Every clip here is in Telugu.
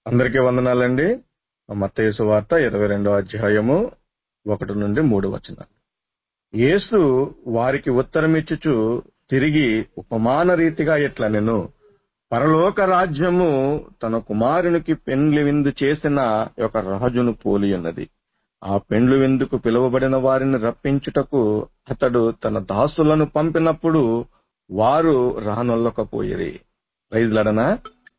అందరికీ వందనాలండి మత్తయి సువార్త ఇరవై రెండో అధ్యాయము ఒకటి నుండి మూడు వచనాలు యేసు వారికి ఉత్తరమిచ్చుచు తిరిగి ఉపమాన రీతిగా ఇట్లా నేను పరలోక రాజ్యము తన కుమారునికి పెండ్లి విందు చేసిన ఒక రాజును పోలి ఉన్నది ఆ పెండ్లు విందుకు పిలువబడిన వారిని రప్పించుటకు అతడు తన దాసులను పంపినప్పుడు వారు రానొల్లకపోయిరి రైజులడనా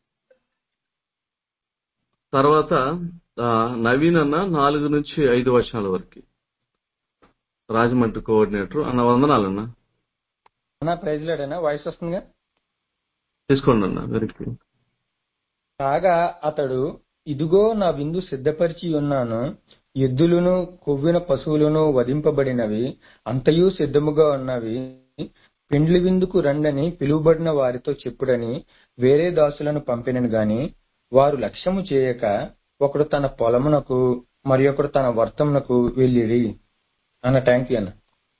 తర్వాత ఆ, నవీన్ అన్న నాలుగు నుంచి ఐదు వర్షాల వరకు రాజమండ్రి కోఆర్డినేటర్ అన్న వందనాలన్న అన్న ప్రైజ్ లేడనా వాయిస్ వస్తుందిగా తీసుకోండి అన్న వెరికి కాగా అతడు ఇదిగో నా విందు సిద్ధపరిచి ఉన్నాను ఎద్దులను కొవ్విన పశువులను వధింపబడినవి అంతయు సిద్ధముగా ఉన్నవి పెండ్లి విందుకు రండని పిలువబడిన వారితో చెప్పుడని వేరే దాసులను పంపినను గాని వారు లక్ష్యము చేయక ఒకడు తన పొలమునకు మరి ఒకడు తన వర్తమునకు వెళ్ళిరి అన్న థ్యాంక్ యూ అన్న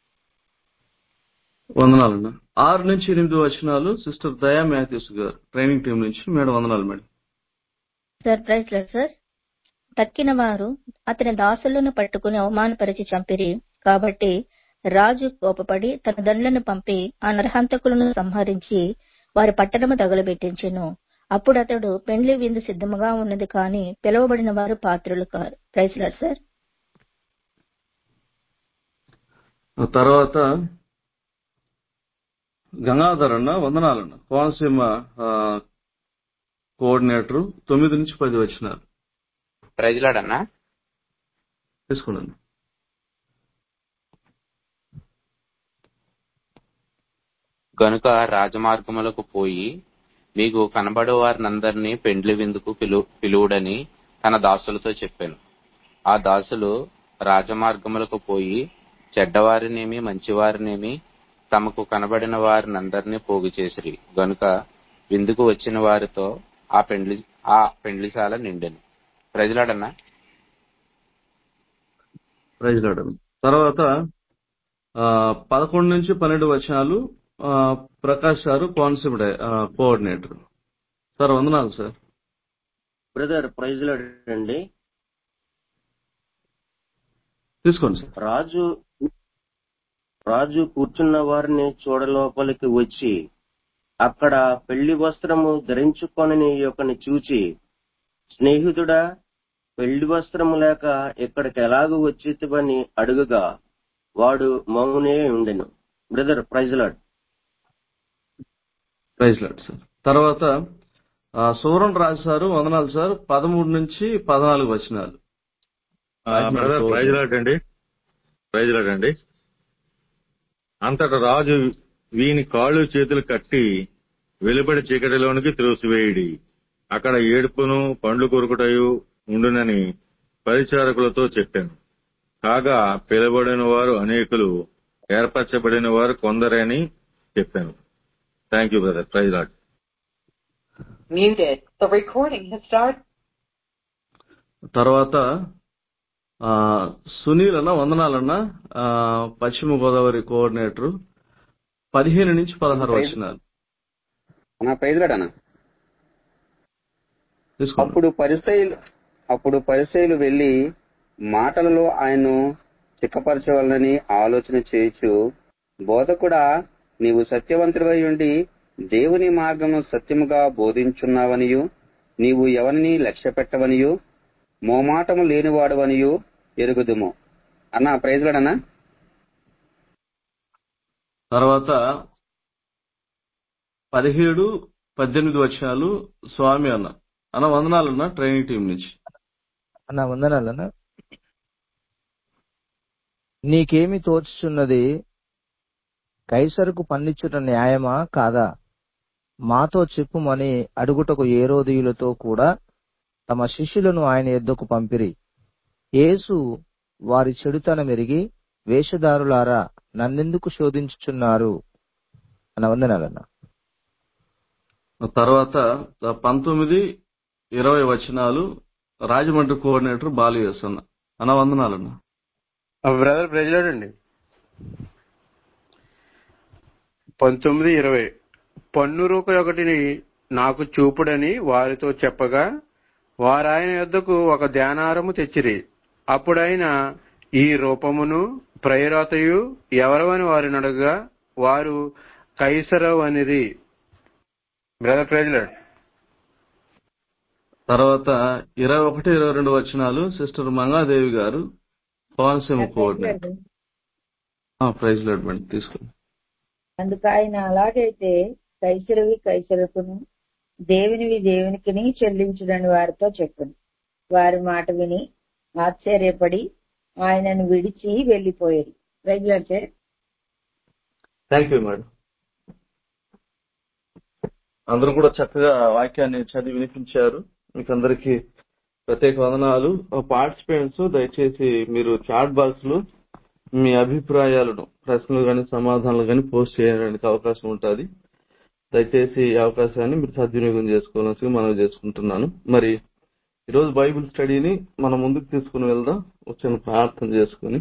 వందనాలన్న ఆరు నుంచి ఎనిమిది వచనాలు సిస్టర్ దయా మ్యాథ్యూస్ గారు ట్రైనింగ్ టీం నుంచి మేడం వందనాలు madam sir praise lord sir తక్కిన వారు అతని దాసులను పట్టుకుని అవమానపరిచి చంపిరి కాబట్టి రాజు కోపపడి తన దండ్లను పంపి ఆ నరహంతకులను సంహరించి వారి పట్టణము తగులబెట్టించెను అప్పుడు అతడు పెండ్లి విందు సిద్ధముగా ఉన్నది కానీ పిలువబడిన వారు పాత్రులు కారు ప్రైజ్ లేదు సార్ ఆ తర్వాత గంగాధర్ అన్న వందనాలన్న కోనసీమ ఆ, కోఆర్డినేటర్ తొమ్మిది నుంచి పది వచ్చినారు ప్రైజ్లాడన్నా తీసుకోండి గనుక రాజమార్గములకు పోయి మీకు కనబడే వారినందరినీ పెండ్లి విందుకు పిలు పిలువుడని తన దాసులతో చెప్పాను ఆ దాసులు రాజమార్గములకు పోయి చెడ్డవారినేమి మంచివారినేమి తమకు కనబడిన వారినందరినీ పోగు చేసిరి గనుక విందుకు వచ్చిన వారితో ఆ పెండ్లి ఆ పెండ్లిశాల నిండెను ప్రజలాడన్నా ప్రైజ్ లార్డ్ అన్న. తర్వాత ఆ, పదకొండు నుంచి పన్నెండు వచనాలు ఆ, ప్రకాష్ గారు కోనసీమ డై- ఆ, కోఆర్డినేటర్ సార్ వందనాలు సార్ బ్రదర్ ప్రైజ్ అండి తీసుకోండి సార్ రాజు రాజు కూర్చున్న వారిని చూడలోపలికి వచ్చి అక్కడ పెళ్లి వస్త్రము ధరించుకొనని యొక్కని చూచి స్నేహితుడా పెళ్లి వస్త్రము లేక ఇక్కడికి ఎలాగూ వచ్చితివని అడుగుగా వాడు మౌనే ఉండెను brother praise lord praise lord sir తర్వాత ఆ, సూరన్ రాజు సార్ వందనాలు సార్ పదమూడు నుంచి పద్నాలుగు వచనాలు ఆ, బ్రదర్ ప్రైజ్ లాట్ అండి ప్రైజ్ లాట్ అండి అంతట రాజు వీని కాళ్ళు చేతులు కట్టి వెలుబడి చీకటిలోనికి త్రోసివేయుడి అక్కడ ఏడుపును పండ్లు కొరుకుటయు ఉండునని పరిచారకులతో చెప్పాను కాగా పిలబడిన వారు అనేకులు ఏర్పరచబడిన వారు కొందరని చెప్పాను thank you brother praise lord Muted. The recording has started. తర్వాత ఆ, సునీల్ అన్న వందనాలన్న ఆ, పశ్చిమ గోదావరి కోఆర్డినేటర్ పదిహేను నుంచి పదహారు వచనాలు నా ప్రైజ్లాడనా తీసుకోండి అప్పుడు పరిసయులు అప్పుడు పరిసయులు వెళ్లి మాటలలో ఆయన్ను చిక్కపరచవలనని ఆలోచన చేయుచు బోధకుడా నీవు సత్యవంతుడై ఉండి దేవుని మార్గము సత్యముగా బోధించున్నావనియు నీవు ఎవరిని లక్ష్య పెట్టవనియు మోమాటము లేనివాడవనియు ఎరుగుదుము అన్న ప్రైజ్లాడనా తర్వాత పదిహేడు పద్దెనిమిది వచనాలు స్వామి అన్న అన్న వందనాలన్న ట్రైనింగ్ టీం నుంచి అన్న వందనాలన్న నీకేమి తోచుచున్నది కైసరుకు పన్నిచ్చుట న్యాయమా కాదా మాతో చెప్పుమని అడుగుటకు ఏరోదీయులతో కూడా తమ శిష్యులను ఆయన ఎద్దకు పంపిరి యేసు వారి చెడుతనం ఎరిగి వేషధారులారా నన్నెందుకు శోధించుచున్నారు అన్న వందనాలన్న తర్వాత పంతొమ్మిది ఇరవై వచనాలు రాజమండ్రి కోఆర్డినేటర్ బాలయేస్ అన్న అన్న వందనాలన్న బ్రదర్ ప్రెసిడెంట్ అండి పంతొమ్మిది ఇరవై పన్ను రూపాయి ఒకటిని నాకు చూపుడని వారితో చెప్పగా వారాయన యొద్దకు ఒక ధ్యానారము తెచ్చిరి అప్పుడైన ఈ రూపమును ప్రయరోతయు ఎవరవని వారిని అడగగా వారు కైసరవ్ అనిరి బ్రదర్ ప్రైజ్లాడ్ తర్వాత ఇరవై ఒకటి ఇరవై రెండు వచనాలు సిస్టర్ మంగాదేవి గారు Konaseema coordinator praise lord madam తీసుకోండి అందుకు ఆయన అలాగైతే కైసరవి కైసరకును దేవునివి దేవునికిని చెల్లించుడని వారితో చెప్పాను వారి మాట విని ఆశ్చర్యపడి ఆయనను విడిచి వెళ్లిపోయారు regular sir thank you madam అందరూ కూడా చక్కగా వాక్యాన్ని చదివి వినిపించారు మీకు అందరికి ప్రత్యేక వందనాలు పార్టిసిపెంట్స్ దయచేసి మీరు చాట్ బాక్స్ లో మీ అభిప్రాయాలను ప్రశ్నలు కానీ సమాధానాలు కానీ పోస్ట్ చేయడానికి అవకాశం ఉంటుంది దయచేసి ఈ అవకాశాన్ని మీరు సద్వినియోగం చేసుకోవాల్సి మనం చేసుకుంటున్నాను మరి ఈరోజు బైబిల్ స్టడీని మనం ముందుకు తీసుకుని వెళ్దాం వచ్చిన ప్రార్థన చేసుకుని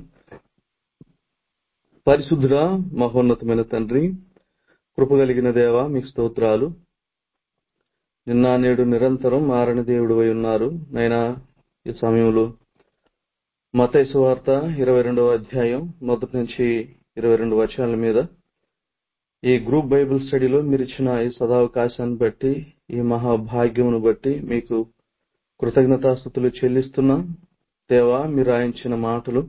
పరిశుద్ధుడా మహోన్నతమైన తండ్రి కృప కలిగిన దేవ మీకు స్తోత్రాలు నిన్న నేడు నిరంతరం మారని దేవుడు అయి ఉన్నారు నైనా ఈ సమయంలో మతైసు వార్త ఇరవై రెండవ అధ్యాయం మొదటి నుంచి ఇరవై రెండు వచనాల మీద ఈ గ్రూప్ బైబిల్ స్టడీలో మీరు ఇచ్చిన ఈ సదావకాశాన్ని బట్టి ఈ మహాభాగ్యమును బట్టి మీకు కృతజ్ఞతాస్థుతులు చెల్లిస్తున్నాం దేవా మీరు రాయించిన మాటలు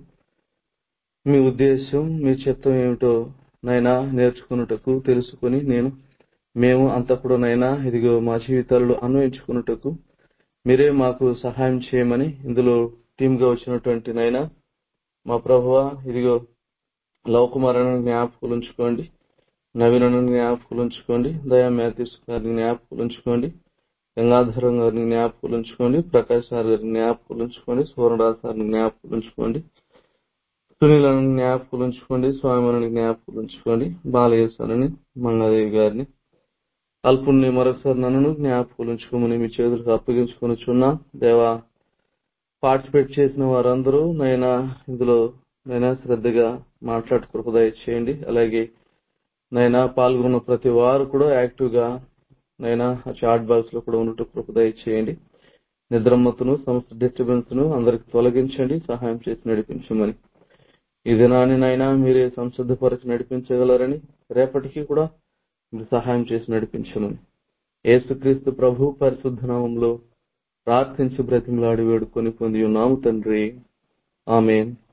మీ ఉద్దేశం మీ చిత్తం ఏమిటో నైనా నేర్చుకున్నటకు తెలుసుకుని నేను మేము అంతా కూడా నైనా ఇదిగో మా జీవితాలలో అన్వయించుకున్నటకు మీరే మాకు సహాయం చేయమని ఇందులో టీమ్ గా వచ్చినటువంటి నైనా మా ప్రభువ ఇదిగో లవకుమారని జ్ఞాపకులు ఉంచుకోండి నవీనను జ్ఞాపకులు ఉంచుకోండి దయా మ్యాథ్యూస్ గారిని జ్ఞాపకులు ఉంచుకోండి గంగాధరం గారిని జ్ఞాపకులు ఉంచుకోండి ప్రకాష్ సార్ గారిని జ్ఞాపకులు ఉంచుకోండి సూర్యరాజ్ సార్ని జ్ఞాపకులు ఉంచుకోండి సునీలను జ్ఞాపకులు ఉంచుకోండి స్వామిని జ్ఞాపకులు ఉంచుకోండి బాలయేశ్వరుని మంగాదేవి గారిని అల్పుణ్ణి మరొకసారి నన్ను జ్ఞాపకులు ఉంచుకోమని మీ చేతులకు అప్పగించుకొని చున్నా దేవా పార్టిసిపేట్ చేసిన వారందరూ నైనా ఇందులో నైనా శ్రద్ధగా మాట్లాడు కృపదయ చేయండి అలాగే నైనా పాల్గొన్న ప్రతి వారు కూడా యాక్టివ్ గా నైనా చాట్ బాక్స్ లో కూడా ఉన్నట్టు కృపదయ చేయండి నిద్రమ్మతును సమస్త డిస్టర్బెన్స్ ను అందరికి తొలగించండి సహాయం చేసి నడిపించమని ఈ దినాన్ని నైనా మీరే సంసిద్ధపరిచి నడిపించగలరని రేపటికి కూడా మీరు సహాయం చేసి నడిపించమని యేసుక్రీస్తు ప్రభు పరిశుద్ధ నామంలో ప్రార్థించి బ్రతిమలాడి వేడుకొని పొంది ఉన్నాము తండ్రి ఆమె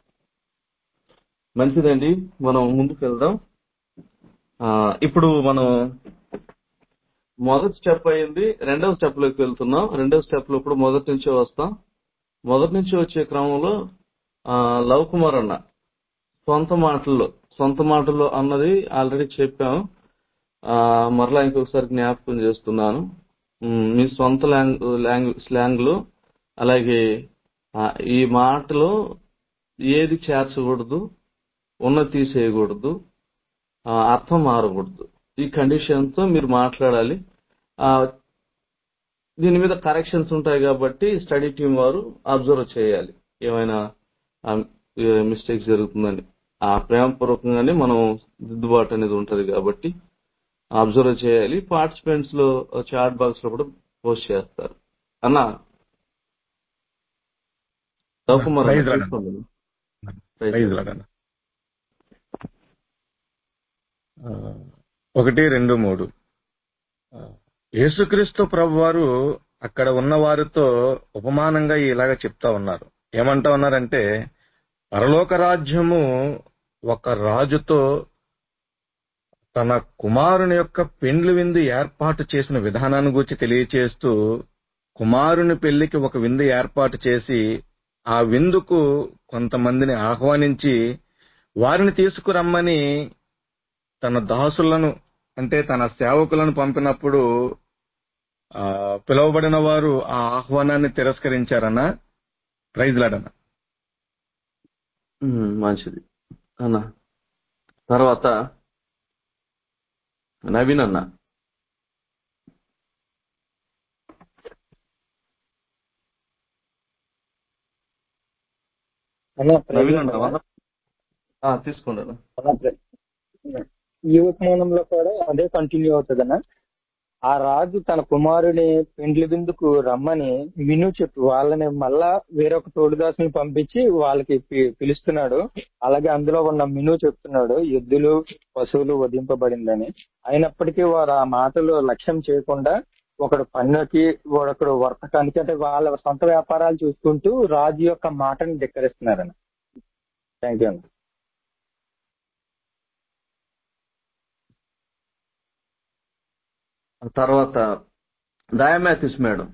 మంచిదండి మనం ముందుకు వెళ్దాం ఆ, ఇప్పుడు మనం మొదటి స్టెప్ అయింది రెండవ స్టెప్ లోకి వెళ్తున్నాం రెండవ స్టెప్ లో ఇప్పుడు మొదటి నుంచే వస్తాం మొదటి నుంచి వచ్చే క్రమంలో ఆ, లవ్ కుమార్ అన్న సొంత మాటల్లో సొంత మాటల్లో అన్నది ఆల్రెడీ చెప్పాం ఆ, మరలా ఇంకొకసారి జ్ఞాపకం చేస్తున్నాను ఉమ్, మీ సొంత లాంగ్ లాంగ్ స్లాంగ్ లో అలాగే ఆ, ఈ మాటలో ఏది చేర్చకూడదు ఉన్న తీసేయకూడదు ఆ, అర్థం మారకూడదు ఈ కండిషన్ తో మీరు మాట్లాడాలి ఆ, దీని మీద కరెక్షన్స్ ఉంటాయి కాబట్టి స్టడీ టీం వారు అబ్జర్వ్ చేయాలి ఏమైనా మిస్టేక్స్ జరుగుతుందని ఆ ప్రేమపూర్వకంగానే మనం దిద్దుబాటు అనేది ఉంటది కాబట్టి అబ్జర్వ్ చేయాలి పార్టిసిపెంట్స్ లో చాట్ బాక్స్ లో కూడా పోస్ట్ చేస్తారు అన్న రవికుమార్ అన్న, ప్రైజ్ రాడ్ తీసుకోండి. ప్రైజ్ ప్రైజ్ లాడ్ అన్న. ఆ, ఒకటి రెండు మూడు ఆ, యేసుక్రీస్తు ప్రభు వారు అక్కడ ఉన్న వారితో ఉపమానంగా ఇలాగ చెప్తా ఉన్నారు ఏమంటా ఉన్నారంటే పరలోక రాజ్యము ఒక రాజుతో తన కుమారుని యొక్క పెండ్లి విందు ఏర్పాటు చేసిన విధానాన్ని గురించి తెలియచేస్తూ కుమారుని పెళ్లికి ఒక విందు ఏర్పాటు చేసి ఆ విందుకు కొంతమందిని ఆహ్వానించి వారిని తీసుకురమ్మని తన దాసులను అంటే తన సేవకులను పంపినప్పుడు ఆ పిలువబడిన వారు ఆ ఆహ్వానాన్ని తిరస్కరించారన్న ప్రైజ్ లాడన్న ఉమ్, మంచిది అన్న తర్వాత నవీన్ అన్న అన్న నవీన్ అన్న ప్రజెంట్ వంద- ఆ, తీసుకోండి అన్న ఈ ఉపమానంలో కూడా అదే కంటిన్యూ అవుతుందన్నా ఆ రాజు తన కుమారుని పెండ్లి విందుకు రమ్మని విను చెప్పి వాళ్ళని మళ్ళా వేరొక తోడుదాసుని పంపించి వాళ్ళకి పి- పిలుస్తున్నాడు అలాగే అందులో ఉన్న మిను చెప్తున్నాడు ఎద్దులు పశువులు వధింపబడిందని అయినప్పటికీ వారు ఆ మాటలు లక్ష్యం చేయకుండా ఒకడు పన్నుకి ఒకడు వర్తకానికి అంటే వాళ్ళ సొంత వ్యాపారాలు చూసుకుంటూ రాజు యొక్క మాటని ధిక్కరిస్తున్నారని థ్యాంక్ యూ అండి తర్వాత Daya Mathews madam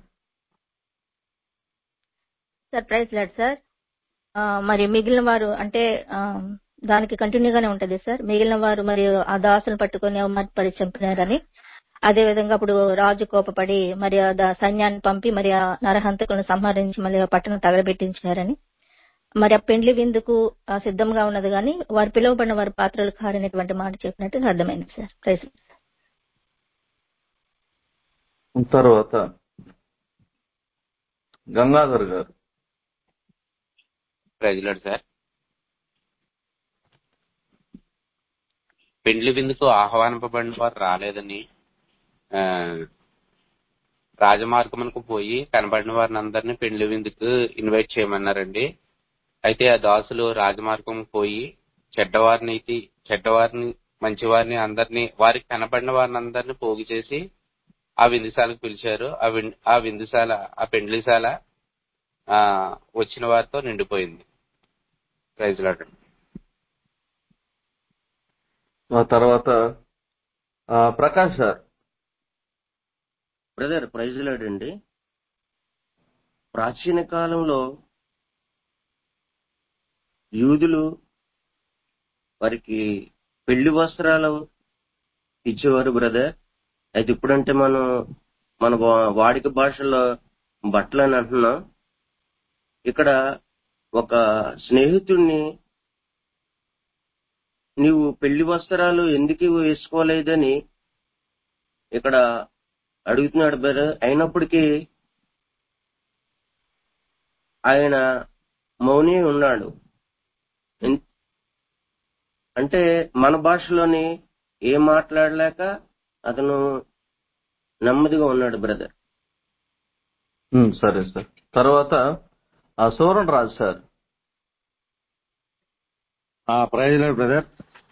sir praise lord sir ఆ, మరి మిగిలిన వారు అంటే ఆ, దానికి కంటిన్యూగానే ఉంటది సార్ మిగిలిన వారు మరి ఆ దాసులను పట్టుకొని అవమానపరి చంపినారని అదే విధంగా అప్పుడు రాజు కోపపడి మరి ఆ దా- సైన్యాన్ని పంపి మరి ఆ నరహంతకులను సంహరించి మళ్ళీ ఆ పట్టణం తగలబెట్టించినారని మరి ఆ పెండ్లి విందుకు ఆ, సిద్ధంగా ఉన్నది కానీ వారు పిలువబడిన వారి పాత్రలు కారనేటువంటి మాట చెప్పినట్టు అర్థమైంది సార్ ప్రైజ్ తర్వాత గంగాధర్ గారు ప్రజలాడు సార్ పెండ్లి విందుకు ఆహ్వానింపబడిన వారు రాలేదని ఆ, రాజమార్గమునకు పోయి కనబడిన వారిని అందరినీ పెండ్లి విందుకు ఇన్వైట్ చేయమన్నారండి అయితే ఆ దాసులు రాజమార్గం పోయి చెడ్డవారిని అయితే చెడ్డవారిని మంచివారిని అందరినీ వారికి కనబడిన వారిని అందరినీ పోగు చేసి ఆ విందుశాలకు పిలిచారు ఆ విన్- ఆ విందుశాల ఆ పెండ్లిశాల ఆ వచ్చిన వారితో నిండిపోయింది ప్రైజ్ లాడ్ ఆ తర్వాత ఆ, ప్రకాష్ సార్ బ్రదర్ ప్రైజ్ అండి ప్రాచీన కాలంలో యూదులు వారికి పెళ్లి వస్త్రాలు ఇచ్చేవారు బ్రదర్ అయితే ఇప్పుడంటే మనం మన వా- వాడిక భాషలో బట్టలు అని అంటున్నాం ఇక్కడ ఒక స్నేహితుడిని నీవు పెళ్లి వస్త్రాలు ఎందుకు వేసుకోలేదని ఇక్కడ అడుగుతున్నాడు బ్రదర్ అయినప్పటికీ ఆయన మౌని ఉన్నాడు ఎన్- అంటే మన భాషలోని ఏం మాట్లాడలేక అతను నెమ్మదిగా ఉన్నాడు బ్రదర్ ఉమ్, సరే సార్ తర్వాత ఆ సూరన్ రాజు సార్ ఆ ప్రైజ్ బ్రదర్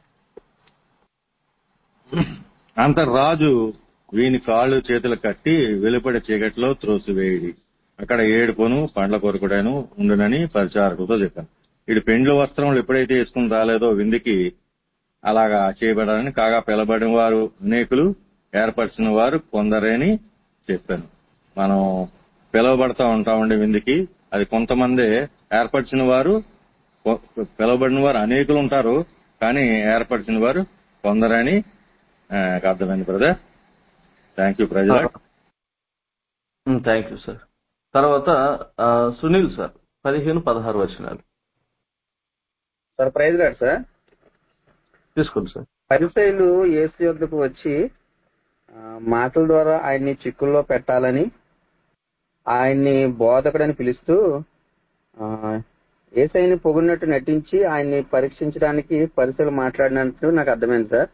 అంత రాజు వీని కాళ్ళు చేతులు కట్టి వెలుపడి చీకటిలో త్రోసివేయుడి అక్కడ ఏడుపును పండ్ల కొరకుడను ఉండునని పరిచారకులతో చెప్పాను వీడు పెండ్ల వస్త్రములు ఎప్పుడైతే వేసుకుని రాలేదో విందుకి అలాగా చేయబడాలని కాగా పిలబడిన వారు అనేకులు ఏర్పరిచిన వారు కొందరేని చెప్పాను మనం పిలువబడతా ఉంటామండి విందుకి అది కొంతమంది ఏర్పరిచిన వారు కొ- పిలువబడిన వారు అనేకులు ఉంటారు కానీ ఏర్పరిచిన వారు కొందరని ఆ, అర్థమైంది బ్రదర్ థ్యాంక్ యూ ప్రజలు థ్యాంక్ యూ సార్ తర్వాత ఆ, సునీల్ సార్ పదిహేను పదహారు వచనాలు సార్ ప్రైజ్ గారు సార్ తీసుకోండి సార్ పరిసైలు యేసు యొద్దకు వచ్చి ఆ, మాటల ద్వారా ఆయన్ని చిక్కుల్లో పెట్టాలని ఆయన్ని బోధకుడని పిలుస్తూ ఆ, ఏసైని పొగిడినట్టు నటించి ఆయన్ని పరీక్షించడానికి పరిసలు మాట్లాడినట్టు నాకు అర్థమైంది సార్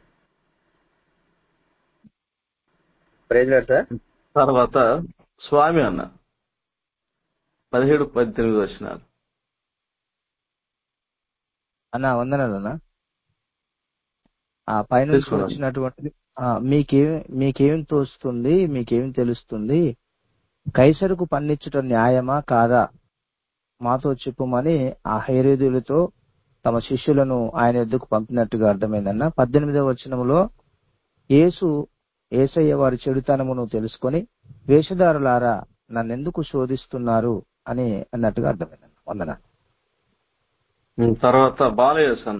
ప్రైజ్ గారు సార్ తర్వాత స్వామి అన్న పదిహేడు పద్దెనిమిది వచనాలు అన్న వందనాలన్నా ఆ పైనుంచి తీసుకోండి. వచ్చినటువంటి ఆ, మీకేం మీకేం తోస్తుంది మీకేం తెలుస్తుంది కైసరుకు పన్నిచ్చుట న్యాయమా కాదా మాతో చెప్పుమని ఆ హైరేదులతో తమ శిష్యులను ఆయన ఎద్దుకు పంపినట్టుగా అర్థమైందన్న పద్దెనిమిదవ వచనంలో యేసు ఏసయ్య వారి చెడుతనమును తెలుసుకొని వేషధారులారా నన్నెందుకు శోధిస్తున్నారు అని అన్నట్టుగా అర్థమైందన్న వందన ఉమ్, తర్వాత బాలయేస్ అన్న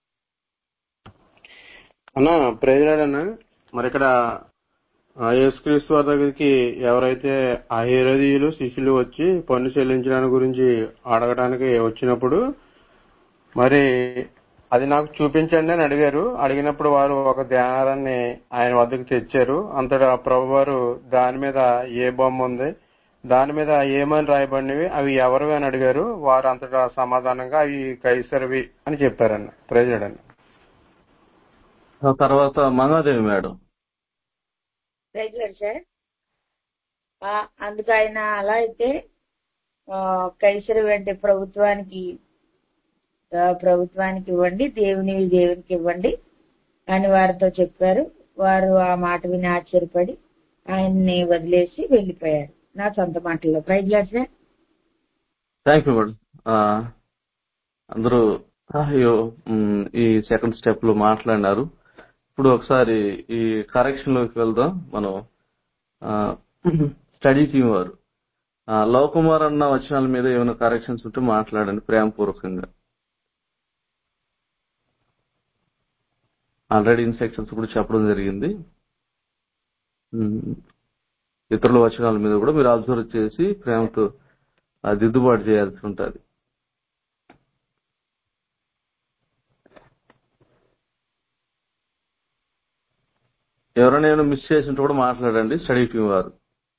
అన్న ప్రేజరాడన్న మరి ఇక్కడ ఆ యేసుక్రీస్తు వారి దగ్గరికి ఎవరైతే ఆ హేరదీయులు శిష్యులు వచ్చి పన్ను చెల్లించడానికి గురించి అడగడానికి వచ్చినప్పుడు మరి అది నాకు చూపించండి అని అడిగారు అడిగినప్పుడు వారు ఒక ధ్యానారాన్ని ఆయన వద్దకు తెచ్చారు అంతటా ప్రభు వారు దాని మీద ఏ బొమ్మ ఉంది దాని మీద ఏమని రాయబడినవి అవి ఎవరివి అని అడిగారు వారు అంతటా సమాధానంగా అవి కైసరివి అని చెప్పారన్న ప్రేజరాడన్న ఆ తర్వాత మంగాదేవి మేడం రెగ్యులర్ సార్ ఆ, అందుకు ఆయన అలా అయితే ఆ, కైసరు వెంట ప్రభుత్వానికి ఆ, ప్రభుత్వానికి ఇవ్వండి దేవుని దేవునికి ఇవ్వండి అని వారితో చెప్పారు వారు ఆ మాట విని ఆశ్చర్యపడి ఆయన్ని వదిలేసి వెళ్ళిపోయారు నా సొంత మాటల్లో praise lord sir thank you madam ఆ, అందరూ అయ్యో మ్, ఈ సెకండ్ స్టెప్ లో మాట్లాడినారు ఇప్పుడు ఒకసారి ఈ కరెక్షన్ లోకి వెళ్దాం మనం స్టడీ టీం వారు ఆ, లవ్ కుమార్ అన్న వచనాల మీద ఏమైనా కరెక్షన్స్ ఉంటే మాట్లాడండి ప్రేమపూర్వకంగా ఆల్రెడీ ఇన్స్ట్రక్షన్స్ కూడా చెప్పడం జరిగింది మ్, ఇతరుల వచనాల మీద కూడా మీరు అబ్జర్వ్ చేసి ప్రేమతో ఆ దిద్దుబాటు చేయాల్సి ఉంటుంది ఎవరైనా ఏమైనా మిస్ చేసింటే కూడా మాట్లాడండి స్టడీ టీం వారు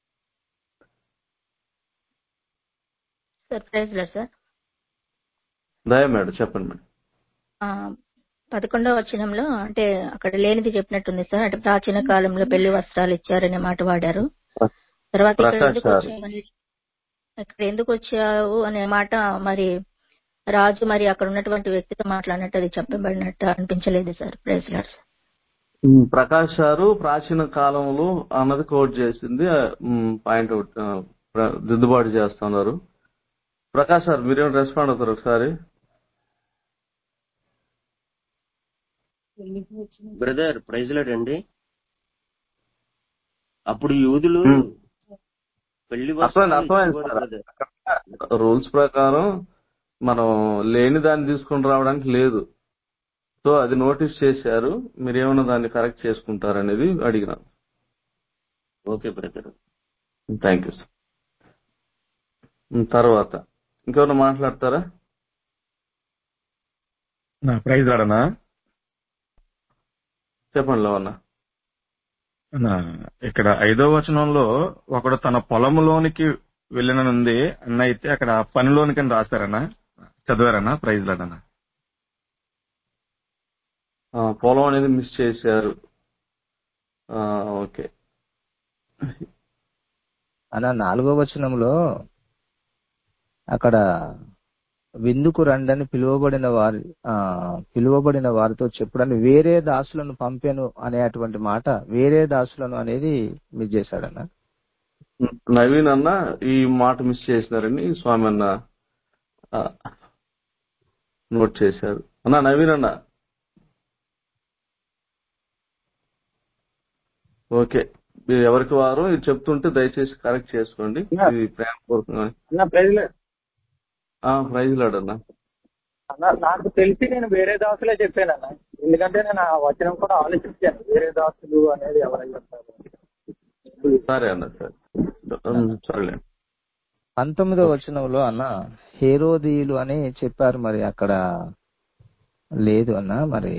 sir praise lord sir Daya madam చెప్పండి మేడం ఆ, పదకొండవ వచనంలో అంటే అక్కడ లేనిది చెప్పినట్టుంది సార్ అంటే ప్రాచీన కాలంలో పెళ్లి వస్త్రాలు ఇచ్చారనే మాట వాడారు తర్వాత ఇక్కడ ప్రకాష్ ఎందుకు గారు. వచ్చావు ఇక్కడ ఎందుకు వచ్చావు అనే మాట మరి రాజు మరి అక్కడ ఉన్నటువంటి వ్యక్తితో మాట్లాడినట్టు అది చెప్పబడినట్టు అనిపించలేదు sir praise lord sir um, Prakash గారు ప్రాచీన కాలంలో అన్నది కోట్ చేసింది పాయింట్ అవుట్ ఆ, ప్ర- దిద్దుబాటు చేస్తున్నారు ప్రకాష్ గారు మీరేమైనా రెస్పాండ్ అవుతారు ఒకసారి బ్రదర్ ప్రైజ్ అండి అప్పుడు యూదులు ఉమ్. పెళ్లి అర్థమైంది వస్త్రాలు అర్థమైంది ఇచ్చేవారు సార్ బ్రదర్ రూల్స్ ప్రకారం మనం లేని దాన్ని తీసుకొని రావడానికి లేదు సో అది నోటీస్ చేశారు మీరు ఏమైనా దాన్ని కరెక్ట్ చేసుకుంటారనేది అడిగిన okay brother thank you sir తర్వాత ఇంకెవరైనా మాట్లాడతారా నా ప్రైజ్ రాడనా చెప్పండి లవన్నా నా ఇక్కడ ఐదో వచనంలో ఒకడు తన పొలంలోనికి వెళ్ళిననుంది అన్న అయితే అక్కడ పనిలోనికి అని రాశారనా చదివారనా ప్రైజ్ లాడనా ఆ, పొలం అనేది మిస్ చేశారు ఆ, ఓకే అన్న నాలుగో వచనంలో అక్కడ విందుకు రండని పిలువబడిన వారి ఆ పిలువబడిన వారితో చెప్పడానికి వేరే దాసులను పంపాను అనేటువంటి మాట వేరే దాసులను అనేది మిస్ చేశాడన్న నవీన్ అన్న ఈ మాట మిస్ చేసినారని స్వామి అన్న ఆ, నోట్ చేశారు అన్న నవీన్ అన్న ఓకే మీరు ఎవరికి వారు ఇది చెప్తుంటే దయచేసి కరెక్ట్ చేసుకోండి ఇది ప్రేమపూర్వకంగా అన్న ప్రైజ్ లేదు. ఆ, ప్రైజ్ లాడ్ అన్న అన్న నాకు తెలిసి నేను వేరే దాసులే చెప్పానన్న ఎందుకంటే నేను ఆ వచనం కూడా ఆలోచించాను వేరే దాసులు అనేది ఎవరై ఉంటారు సరే అన్న సరే ఉమ్, సరేలేండి పంతొమ్మిదో వచనంలో అన్న హేరోదీయులు అని చెప్పారు మరి అక్కడ లేదు అన్న మరి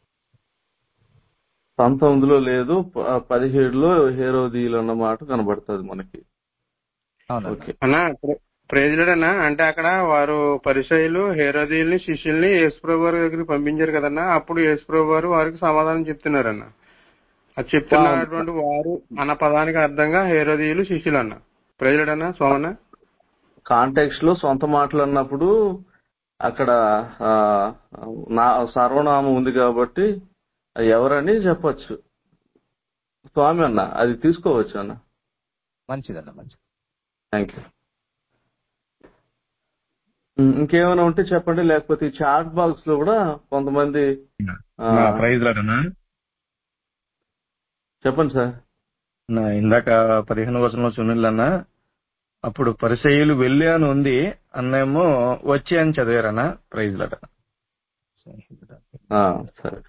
పంతొమ్మిదిలో లేదు ప- పదిహేడులో హేరోదీయులు అన్న మాట కనబడుతుంది మనకి అవునన్న ఓకే అన్నా ప్రేజుడు అన్న అంటే అక్కడ వారు పరిచయులు హేరోదీయుల్ని శిష్యుల్ని యేసుప్రభు వారి దగ్గరికి పంపించారు కదన్నా అప్పుడు యేసుప్రభు వారు వారికి సమాధానం చెప్తున్నారన్న అది చెప్తున్నటువంటి వారు అన్న పదానికి అర్థంగా హేరోదీయులు శిష్యులు అన్న ప్రేజుడు అన్న సోమన్న కాంటెక్స్ట్ లో సొంత మాటలు అన్నప్పుడు అక్కడ ఆ, నా సర్వనామం ఉంది కాబట్టి అది ఎవరని చెప్పొచ్చు స్వామి అన్న అది తీసుకోవచ్చు అన్న మంచిదన్న మంచిది థ్యాంక్ యూ ఉమ్, ఇంకేమైనా ఉంటే చెప్పండి లేకపోతే ఈ చాట్ బాక్స్ లో కూడా కొంతమంది ఆ, నా ప్రైజ్ లాడనా చెప్పండి సార్ నా ఇందాక పదిహేను వచనంలో సునీల్ అప్పుడు పరిచయులు వెళ్ళి అని ఉంది అన్నేమో వచ్చి అని చదివారనా ప్రైజ్ లాడ ఆ, సరే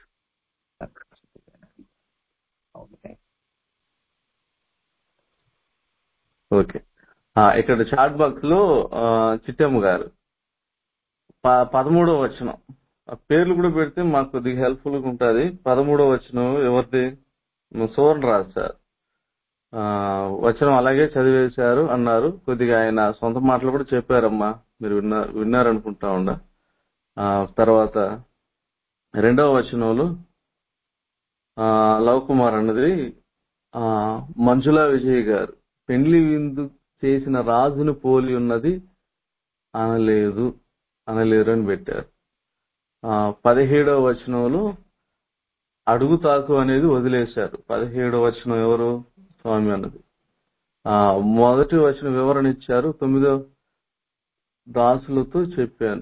ఓకే ఆ, ఇక్కడ చాట్ బాక్స్ లో ఆ, చిట్టమ్మ గారు ప- పదమూడవ వచనం ఆ పేర్లు కూడా పెడితే మాకు కొద్దిగా హెల్ప్ఫుల్ గా ఉంటుంది పదమూడవ వచనం ఎవరిది సువర్ణ రాజు సార్ ఆ, వచనం అలాగే చదివేశారు అన్నారు కొద్దిగా ఆయన సొంత మాటలు కూడా చెప్పారమ్మా మీరు విన్నా విన్నారనుకుంటా ఉండ ఆ, తర్వాత రెండవ వచనంలో ఆ, లవ్ కుమార్ అన్నది ఆ మంజులా విజయ్ గారు పెండ్లి విందు చేసిన రాజును పోలి ఉన్నది అనలేదు అనలేరు అని పెట్టారు ఆ పదిహేడవ వచనంలో అడుగు తాకు అనేది వదిలేశారు పదిహేడవ వచనం ఎవరు స్వామి అన్నది ఆ మొదటి వచనం వివరణ ఇచ్చారు తొమ్మిదో దాసులతో చెప్పాను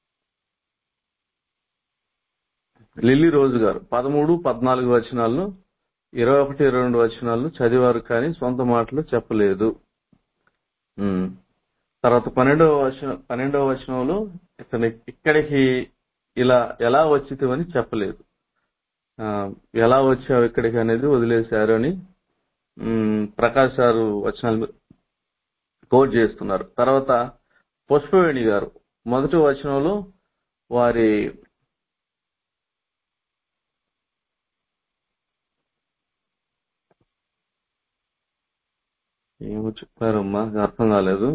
లిల్లీ రోజు గారు పదమూడు పద్నాలుగు వచనాల్లో ఇరవై ఒకటి ఇరవై రెండు వచనాలు చదివారు కానీ సొంత మాటలు చెప్పలేదు ఉమ్. తర్వాత పన్నెండవ వచనం పన్నెండవ వచనంలో ఇతని ఇక్కడికి ఇలా ఎలా వచ్చితివని చెప్పలేదు ఆ, ఎలా వచ్చావు ఇక్కడికి అనేది వదిలేశారు అని ఉమ్, ప్రకాష్ గారు వచనాలు కోట్ చేస్తున్నారు తర్వాత పుష్పవేణి గారు మొదటి వచనంలో వారి ఏమో చెప్పారమ్మా నాకు అర్థం కాలేదు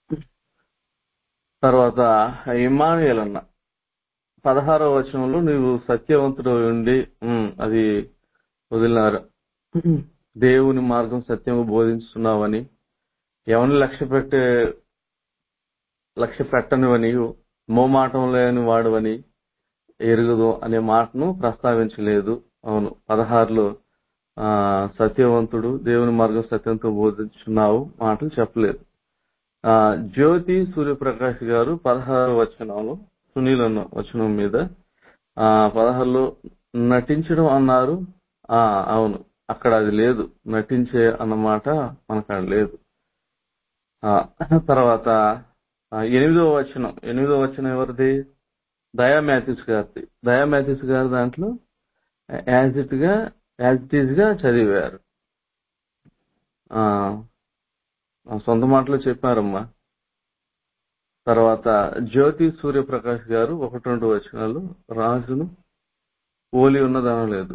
తర్వాత ఇమానుయేల్ అన్న పదహారవ వచనంలో నీవు సత్యవంతుడు ఉండి ఉమ్, అది వదిలినారు దేవుని మార్గం సత్యము బోధించుతున్నావని ఎవరిని లక్ష్య పెట్టే లక్ష్య పెట్టనివని మోమాటం లేని వాడువని ఎరుగుదు అనే మాటను ప్రస్తావించలేదు అవును పదహారులో ఆ సత్యవంతుడు దేవుని మార్గం సత్యంతో బోధించున్నావు మాటలు చెప్పలేదు ఆ జ్యోతి సూర్యప్రకాష్ గారు పదహారు వచనంలో సునీల్ అన్న వచనం మీద ఆ పదహారులో నటించడం అన్నారు ఆ అవును అక్కడ అది లేదు నటించే అన్నమాట మనకు అక్కడ లేదు ఆ తర్వాత ఆ, ఎనిమిదో వచనం ఎనిమిదో వచనం ఎవరిది దయా మ్యాథ్యూస్ గారిది దయా మ్యాథ్యూస్ గారి దాంట్లో యాజ్ ఇట్ గా యాజ్ ఇట్ ఈజ్ గా చదివారు ఆ ఆ సొంత మాటలో చెప్పారమ్మా తర్వాత జ్యోతి సూర్యప్రకాష్ గారు ఒకటి రెండు వచనాలు రాజును పోలి ఉన్నదనలేదు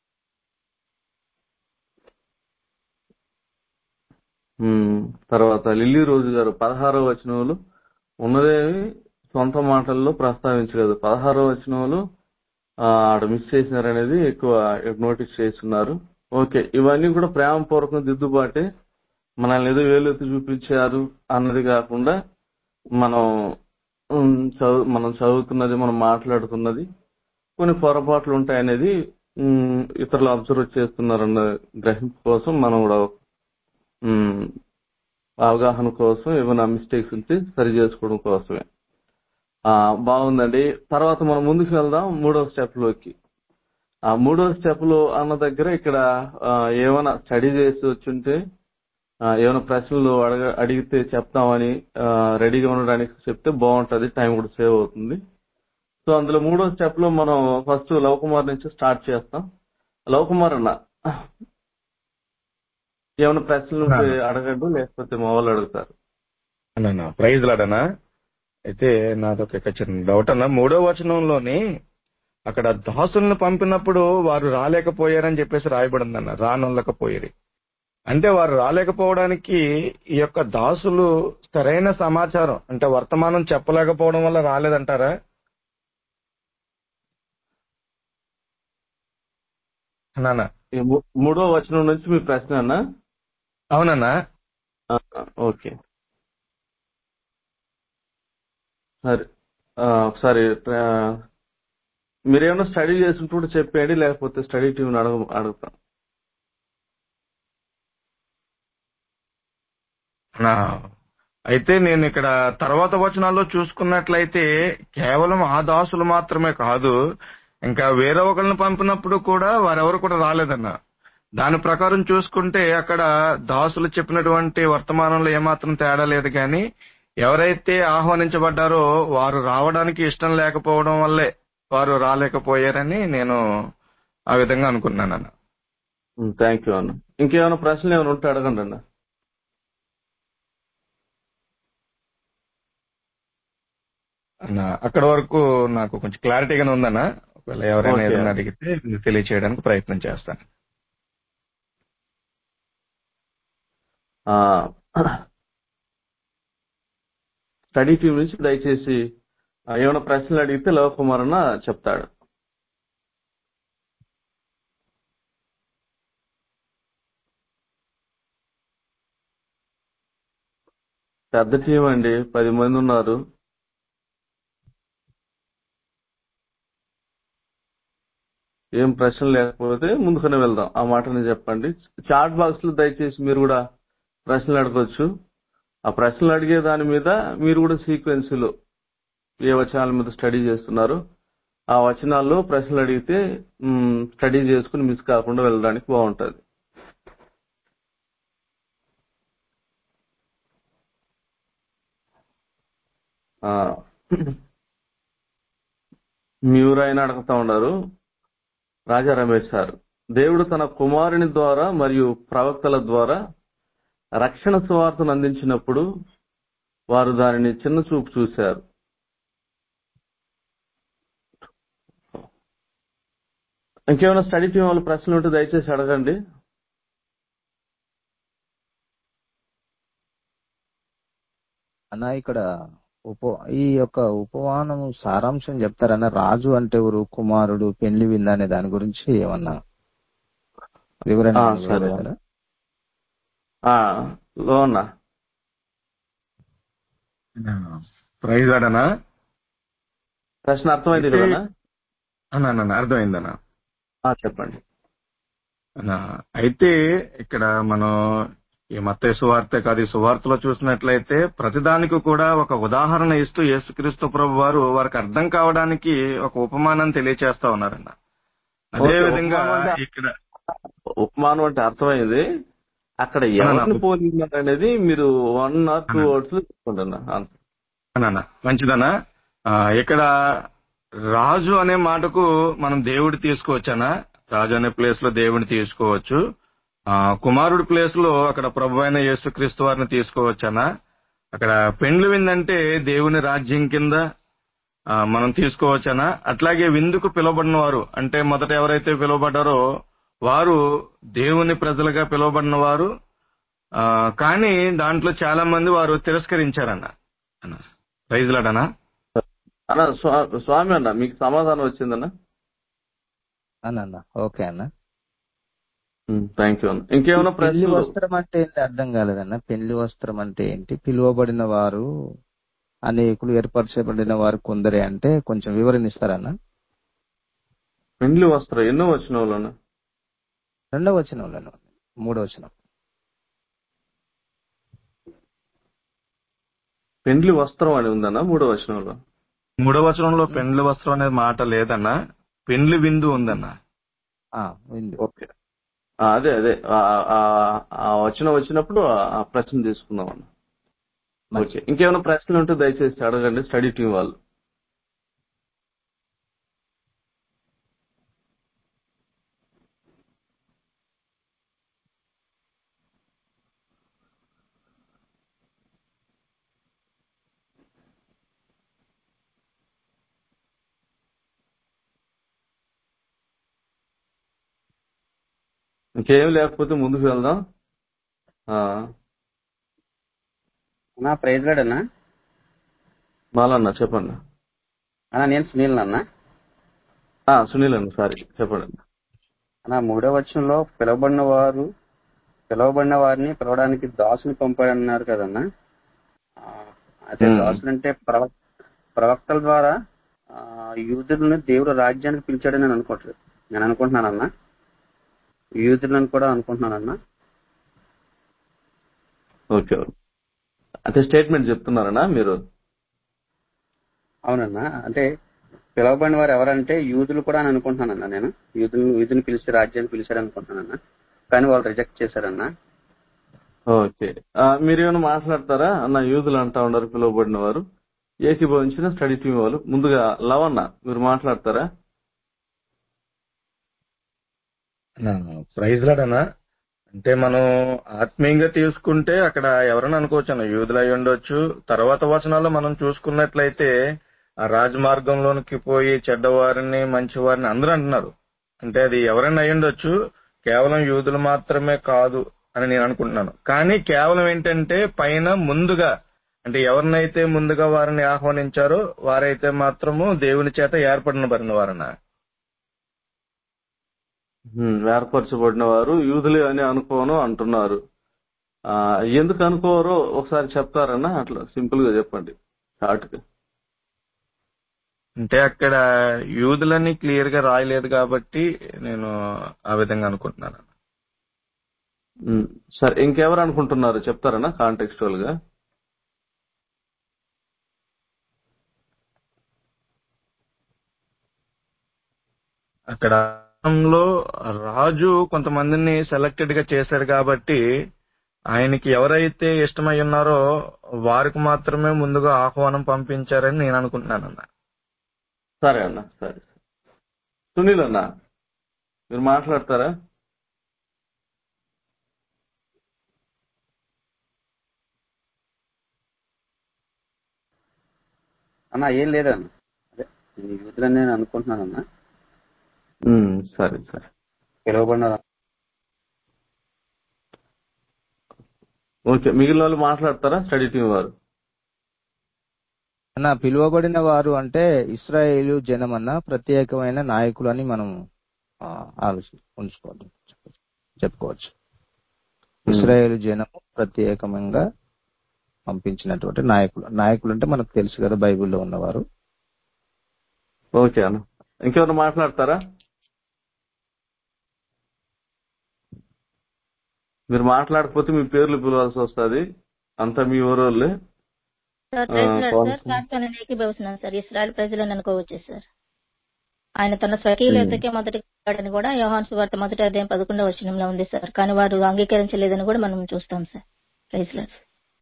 ఉమ్, తర్వాత లిల్లీ రోజు గారు పదహారో వచనంలో ఉన్నదేమి సొంత మాటల్లో ప్రస్తావించలేదు పదహారో వచనంలో ఆ, ఆడ మిస్ చేసినారనేది ఎక్కువ నోటీస్ చేస్తున్నారు ఓకే ఇవన్నీ కూడా ప్రేమపూర్వకం దిద్దుబాటే మనల్ని ఏదో వేలెత్తి చూపించారు అన్నది కాకుండా మనం ఉమ్, చదువు మనం చదువుతున్నది మనం మాట్లాడుతున్నది కొన్ని పొరపాట్లు ఉంటాయనేది ఉమ్, ఇతరులు అబ్జర్వ్ చేస్తున్నారన్న గ్రహింపు కోసం మనం కూడా ఉమ్, అవగాహన కోసం ఏమైనా మిస్టేక్స్ ఉంటే సరి చేసుకోవడం కోసమే ఆ బాగుందండి తర్వాత మనం ముందుకు వెళ్దాం మూడో స్టెప్ లోకి ఆ మూడో స్టెప్ లో అన్న దగ్గర ఇక్కడ ఆ, ఏమైనా స్టడీ చేసి వచ్చుంటే ఆ, ఏమైనా ప్రశ్నలు అడగ అడిగితే చెప్తామని ఆ, రెడీగా ఉండడానికి చెప్తే బాగుంటది టైం కూడా సేవ్ అవుతుంది సో అందులో మూడో స్టెప్ లో మనం ఫస్ట్ లవ్ కుమార్ నుంచి స్టార్ట్ చేస్తాం లవ్ కుమార్ అన్న ఏమైనా ప్రశ్నలు ఉంటే అడగండి లేకపోతే మా వాళ్ళు అడుగుతారు అన్న ప్రైజ్ లాడనా అయితే నాదొక ఒక చిన్న డౌట్ అన్న మూడో వచనంలోని అక్కడ దాసులను పంపినప్పుడు వారు రాలేకపోయారని చెప్పేసి రాయబడిందన్న రానొల్లకపోయారు అంటే వారు రాలేకపోవడానికి ఈ యొక్క దాసులు సరైన సమాచారం అంటే వర్తమానం చెప్పలేకపోవడం వల్ల రాలేదంటారా నాన్న ఈ మూ- మూడో వచనం నుంచి మీ ప్రశ్న అన్న అవునన్నా ఆ, ఓకే సరే ఆ, ఒకసారి ఆ, మీరేమన్నా స్టడీ చేసినప్పుడు చెప్పండి లేకపోతే స్టడీ టీం అడగ అడుగుతాం నా అయితే నేను ఇక్కడ తర్వాత వచనాల్లో చూసుకున్నట్లయితే కేవలం ఆ దాసులు మాత్రమే కాదు ఇంకా వేరే ఒకరిని పంపినప్పుడు కూడా వారెవరు కూడా రాలేదన్న దాని ప్రకారం చూసుకుంటే అక్కడ దాసులు చెప్పినటువంటి వర్తమానంలో ఏమాత్రం తేడా లేదు కానీ ఎవరైతే ఆహ్వానించబడ్డారో వారు రావడానికి ఇష్టం లేకపోవడం వల్లే వారు రాలేకపోయారని నేను ఆ విధంగా అనుకున్నాను అన్న థ్యాంక్ యూ అన్న ఇంకేమైనా ప్రశ్నలు ఏమైనా ఉంటే అడగండి అన్న అన్న అక్కడ వరకు నాకు కొంచెం క్లారిటీగానే ఉందన్న ఒకవేళ ఎవరైనా ఓకే. ఏదైనా అడిగితే మీకు తెలియచేయడానికి ప్రయత్నం చేస్తాను ఆ, స్టడీ టీం నుంచి దయచేసి ఆ, ఏమైనా ప్రశ్నలు అడిగితే లవ కుమార్ అన్న చెప్తాడు పెద్ద టీం అండి పది మంది ఉన్నారు ఏం ప్రశ్న లేకపోతే ముందుకనే వెళ్దాం ఆ మాటని చెప్పండి చాట్ బాక్స్ లో దయచేసి మీరు కూడా ప్రశ్నలు అడగవచ్చు ఆ ప్రశ్నలు అడిగే దాని మీద మీరు కూడా సీక్వెన్స్ లో ఏ వచనాల మీద స్టడీ చేస్తున్నారు ఆ వచనాల్లో ప్రశ్నలు అడిగితే మ్, స్టడీ చేసుకుని మిస్ కాకుండా వెళ్ళడానికి బాగుంటది ఆ, మీరైనా అడుగుతా ఉన్నారు రాజా రమేష్ సార్ దేవుడు తన కుమారుని ద్వారా మరియు ప్రవక్తల ద్వారా రక్షణ సువార్తను అందించినప్పుడు వారు దానిని చిన్న చూపు చూశారు ఇంకేమైనా స్టడీ టీం వాళ్ళ ప్రశ్నలు ఉంటే దయచేసి అడగండి అన్న ఇక్కడ ఉప ఈ యొక్క ఉపమానము సారాంశం చెప్తారన్న రాజు అంటే ఎవరు కుమారుడు పెళ్లి వింద అనే దాని గురించి ఏమన్నా వివరణ ఆ, ఏమన్నా సరే. ఇవ్వగలరా? ఆ, లోనా ప్రైజ్ అడనా ప్రశ్న అర్థమైంది అయితే- కదనా అన్నా అర్థమైందన్నా ఆ, చెప్పండి అన్నా, అయితే ఇక్కడ మనం ఈ మత్తయి సువార్త కాదు ఈ సువార్తలో చూసినట్లయితే ప్రతిదానికి కూడా ఒక ఉదాహరణ ఇస్తూ యేసుక్రీస్తు ప్రభు వారు వారికి అర్థం కావడానికి ఒక ఉపమానం తెలియచేస్తా ఉన్నారన్న అదే ఓకే, విధంగా ఉపమానం అంటే- ఇక్కడ ఉపమానం అంటే అర్థమైంది అక్కడ ఎవరిని పోలిన్నారు అనేది మీరు వన్ ఆర్ టూ వర్డ్స్ లో చెప్పుకుంటున్నా అన్న మంచిదనా ఆ, ఇక్కడ రాజు అనే మాటకు మనం దేవుడు తీసుకోవచ్చనా రాజు అనే ప్లేస్ లో దేవుడిని తీసుకోవచ్చు ఆ, కుమారుడి ప్లేస్ లో అక్కడ ప్రభు అయిన యేసుక్రీస్తు వారిని తీసుకోవచ్చనా అక్కడ పెండ్లు విందంటే దేవుని రాజ్యం కింద ఆ, మనం తీసుకోవచ్చనా అట్లాగే విందుకు పిలువబడిన వారు అంటే మొదట ఎవరైతే పిలువబడ్డారో వారు దేవుని ప్రజలుగా పిలువబడిన వారు ఆ, కానీ దాంట్లో చాలా మంది వారు తిరస్కరించారన్న అన్న ప్రైజ్లాడనా అన్న స్వా- స్వామి అన్న మీకు సమాధానం వచ్చిందన్న అన్న అన్న ఓకే అన్న థ్యాంక్ యూ అన్న ఇంకేమైనా పెళ్లి ప్రశ్నలు వస్త్రం అంటే ఏంటి అర్థం కాలేదన్న పెళ్లి వస్త్రం అంటే ఏంటి పిలువబడిన వారు అనేకులు ఏర్పరచబడిన వారు కొందరే అంటే కొంచెం వివరణ ఇస్తారన్న పెండ్లి వస్త్రం ఎన్నో వచ్చిన వాళ్ళన్న రెండవ వచనంలోనే ఉంది మూడవ వచనం పెండ్లి వస్త్రం అని ఉందన్న మూడో వచనంలో మూడవ వచనంలో పెండ్లి వస్త్రం అనే మాట లేదన్న పెండ్లి విందు ఉందన్న ఆ, ఉంది ఓకే ఆ, అదే అదే ఆ- ఆ- ఆ వచనం వచ్చినప్పుడు ఆ ఆ ప్రశ్న తీసుకుందాం అన్న ఓకే ఇంకేమైనా ప్రశ్నలు ఉంటే దయచేసి అడగండి స్టడీ టీం వాళ్ళు ఇంకేం లేకపోతే ముందుకు వెళ్దాం ఆ, అన్నా ప్రైజ్ లాడ్ అన్నా మాలన్న చెప్పండి అన్నా నేను సునీల్ అన్న ఆ, సునీల్ అన్న సారీ చెప్పండి అన్నా మూడో వచ్చంలో పిలువబడిన వారు పిలువబడిన వారిని పిలవడానికి దాసుని పంపాడన్నారు కదన్నా ఆ, అదే మ్మ్. దాసులు అంటే ప్రవక్ ప్రవక్తల ద్వారా ఆ, యూదులను దేవుడు రాజ్యానికి పిలిచాడని నేను అనుకోవట్లేదు నేను అనుకుంటున్నానన్నా యూదులను కూడా అనుకుంటున్నానన్నా ఓకే అంటే స్టేట్మెంట్ చెప్తున్నారనా మీరు అవునన్నా అంటే పిలువబడిన వారు ఎవరంటే యూదులు కూడా అని అనుకుంటున్నానన్నా నేను యూదులు యూదుని పిలిచి రాజ్యాన్ని పిలిచాడు అనుకుంటున్నానన్నా కానీ వాళ్ళు రిజెక్ట్ చేశారన్నా ఓకే ఆ, మీరేమైనా మాట్లాడతారా అన్న యూదులు అంటా ఉన్నారు పిలువబడిన వారు ఏకీభవించిన స్టడీ టీం వాళ్ళు ముందుగా లవన్న మీరు మాట్లాడతారా ప్రైజ్ లాడనా అంటే మనం ఆత్మీయంగా తీసుకుంటే అక్కడ ఎవరైనా అనుకోవచ్చు అన్న యూదులు అయి ఉండొచ్చు తర్వాత వచనాల్లో మనం చూసుకున్నట్లయితే ఆ రాజమార్గంలోనికి పోయి చెడ్డవారిని మంచివారిని అందరూ అంటున్నారు అంటే అది ఎవరైనా అయి ఉండొచ్చు కేవలం యూదులు మాత్రమే కాదు అని నేను అనుకుంటున్నాను కానీ కేవలం ఏంటంటే పైన ముందుగా అంటే ఎవరినైతే ముందుగా వారిని ఆహ్వానించారో వారైతే మాత్రము దేవుని చేత ఏర్పడిన వారిన వారన హ్మ్, ఏర్పరచబడిన వారు యూదులే అని అనుకోను అంటున్నారు ఆ, ఎందుకు అనుకోరో ఒకసారి చెప్తారన్నా అట్లా సింపుల్ గా చెప్పండి షార్ట్ గా అంటే అక్కడ యూదులని క్లియర్ గా రాయలేదు కాబట్టి నేను ఆ విధంగా అనుకుంటున్నాను ఉమ్, సరే ఇంకెవరు అనుకుంటున్నారు చెప్తారన్నా కాంటెక్స్చువల్ గా అక్కడ లో రాజు కొంతమందిని సెలెక్టెడ్ గా చేశాడు కాబట్టి ఆయనకి ఎవరైతే ఇష్టమై ఉన్నారో వారికి మాత్రమే ముందుగా ఆహ్వానం పంపించారని నేను అనుకుంటున్నాను అన్న సరే అన్న సరే సునీల్ అన్న మీరు మాట్లాడతారా అన్న ఏం లేదన్న అదే ఈ యూతులని నేను అనుకుంటున్నాను అన్న ఉమ్, సరే సరే పిలువబడిన ఓకే మిగిలిన వాళ్ళు మాట్లాడతారా స్టడీ టీం వారు అన్న పిలువబడిన వారు అంటే ఇస్రాయేలు జనమన్న ప్రత్యేకమైన నాయకులు అని మనం ఆ, ఆలోచి ఉంచుకోవాలి చెప్పుకోవచ్చు ఇస్రాయేలు జనము ప్రత్యేకంగా పంపించినటువంటి నాయకులు నాయకులు అంటే మనకు తెలుసు కదా బైబిల్లో ఉన్నవారు ఓకే అన్న ఇంకెవరు మాట్లాడతారా మీరు మాట్లాడకపోతే మీ పేర్లు పిలవాల్సి వస్తుంది అంతా మీ ఊరోళ్ళే సార్ ఆ, ప్రైజ్ లార్డ్ పవన్ సార్ సార్తో నేను ఏకీభవిస్తున్నాను సార్ ఇస్రాయల్ ప్రజలను అనుకోవచ్చు సార్ ఆయన తన స్వకీయులతకే మొదటి వాడని కూడా యోహాన్ సువార్త మొదటి అధ్యాయం పదకొండవ వచనంలో ఉంది సార్ కానీ వారు అంగీకరించలేదని కూడా మనం చూస్తాం సార్ ప్రైజ్ లార్డ్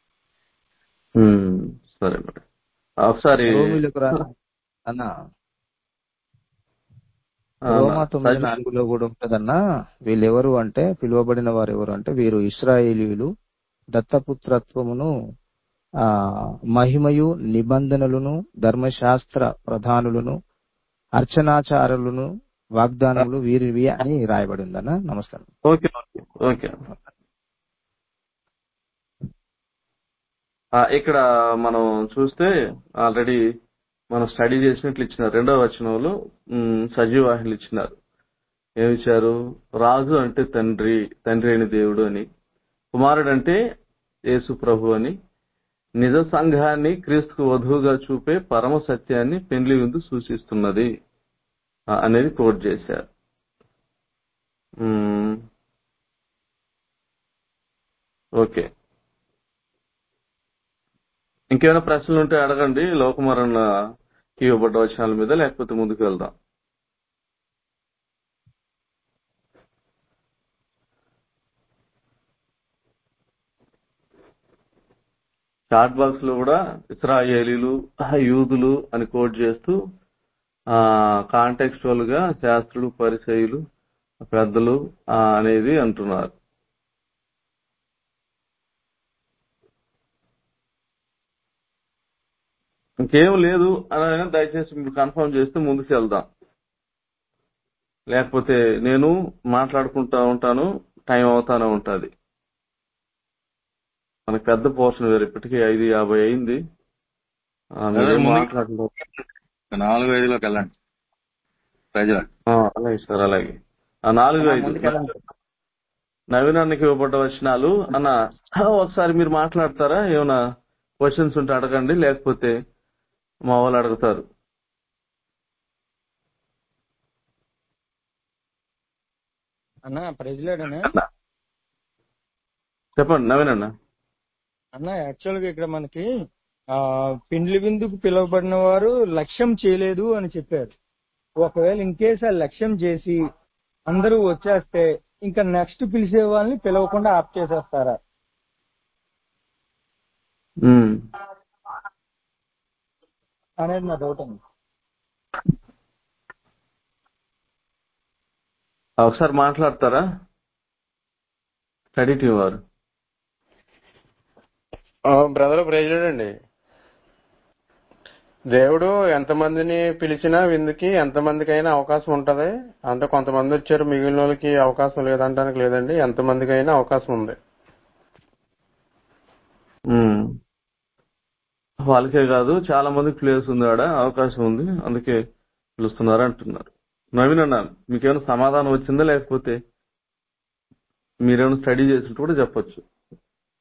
ఉమ్, సరే మరి ఒకసారి రోమిలకు రా అన్న ఆ, రోమా తొమ్మిది సజీ- నాలుగులో కూడా ఉంటదన్నా వీళ్ళెవరు అంటే పిలువబడిన వారు ఎవరు అంటే వీరు ఇస్రాయేలీయులు దత్తపుత్రత్వమును ఆ మహిమయు నిబంధనలను ధర్మశాస్త్ర ప్రధానులను అర్చనాచారులను వాగ్దానములు వీరివి అని రాయబడి ఉందన్న నమస్కారం ఓకే ఓకే ఓకే ఆ, ఇక్కడ మనం చూస్తే ఆల్రెడీ మనం స్టడీ చేసినట్లు ఇచ్చినారు రెండవ వచనంలో ఉమ్, సజీవాహిలు ఇచ్చినారు ఏమిచ్చారు రాజు అంటే తండ్రి తండ్రి అయిన దేవుడు అని కుమారుడు అంటే యేసు ప్రభు అని నిజ సంఘాన్ని క్రీస్తుకు వధువుగా చూపే పరమ సత్యాన్ని పెండ్లి విందు సూచిస్తున్నది ఆ, అనేది కోట్ చేశారు ఉమ్, ఓకే ఇంకేమైనా ప్రశ్నలు ఉంటే అడగండి లోకమరణ ఇవ్వబడ్డ వచనాల మీద లేకపోతే ముందుకు వెళ్దాం చాట్ బాక్స్ లో కూడా ఇస్రాయేలీలు యూదులు అని కోట్ చేస్తూ ఆ కాంటెక్స్చువల్ గా శాస్త్రులు పరిచయులు పెద్దలు ఆ, అనేది అంటున్నారు ఇంకేం లేదు అని దయచేసి మీరు కన్ఫర్మ్ చేస్తే ముందుకు వెళ్దాం లేకపోతే నేను మాట్లాడుకుంటా ఉంటాను టైం అవుతానే ఉంటది మనకి పెద్ద పోర్షన్ వేరు ఇప్పటికీ ఐదు యాభై అయింది ఆ, మీరేం ముందుకు- మాట్లాడుతున్నారు నాలుగు ఐదులోకి వెళ్ళండి ప్రజలు ఆ, అలాగే సార్ అలాగే ఆ నాలుగు ఐదు ముందుకెళ్ళండి నవీనానికి ఇవ్వబడ్డ వచనాలు అన్న ఒకసారి మీరు మాట్లాడతారా ఏమైనా క్వశ్చన్స్ ఉంటే అడగండి లేకపోతే మా వాళ్ళు అడుగుతారు అన్న ప్రజలేడనా చెప్పండి నవీన్ అన్న అన్న యాక్చువల్ గా ఇక్కడ మనకి ఆ పిండ్లి విందుకు పిలువబడిన వారు లక్ష్యం చేయలేదు అని చెప్పారు ఒకవేళ ఇన్ కేసు ఆ లక్ష్యం చేసి అందరూ వచ్చేస్తే ఇంకా నెక్స్ట్ పిలిచే వాళ్ళని పిలవకుండా ఆప్ చేసేస్తారా ఉమ్. అనేది నా డౌట్ అండి ఒకసారి మాట్లాడతారా స్టడీ టీం వారు బ్రదర్ ప్రెసిడెంట్ దేవుడు ఎంతమందిని పిలిచినా విందుకి ఎంతమందికైనా అవకాశం ఉంటది అంటే కొంతమంది వచ్చారు మిగిలిన వాళ్ళకి అవకాశం లేదంటానికి లేదండి ఎంతమందికైనా అవకాశం ఉంది ఉమ్. వాళ్ళకే కాదు చాలా మందికి ప్లేస్ ఉంది ఆడ అవకాశం ఉంది అందుకే పిలుస్తున్నారు అంటున్నారు నవీన్ అన్న మీకేమైనా సమాధానం వచ్చిందా లేకపోతే మీరేమైనా స్టడీ చేసినట్టు కూడా చెప్పొచ్చు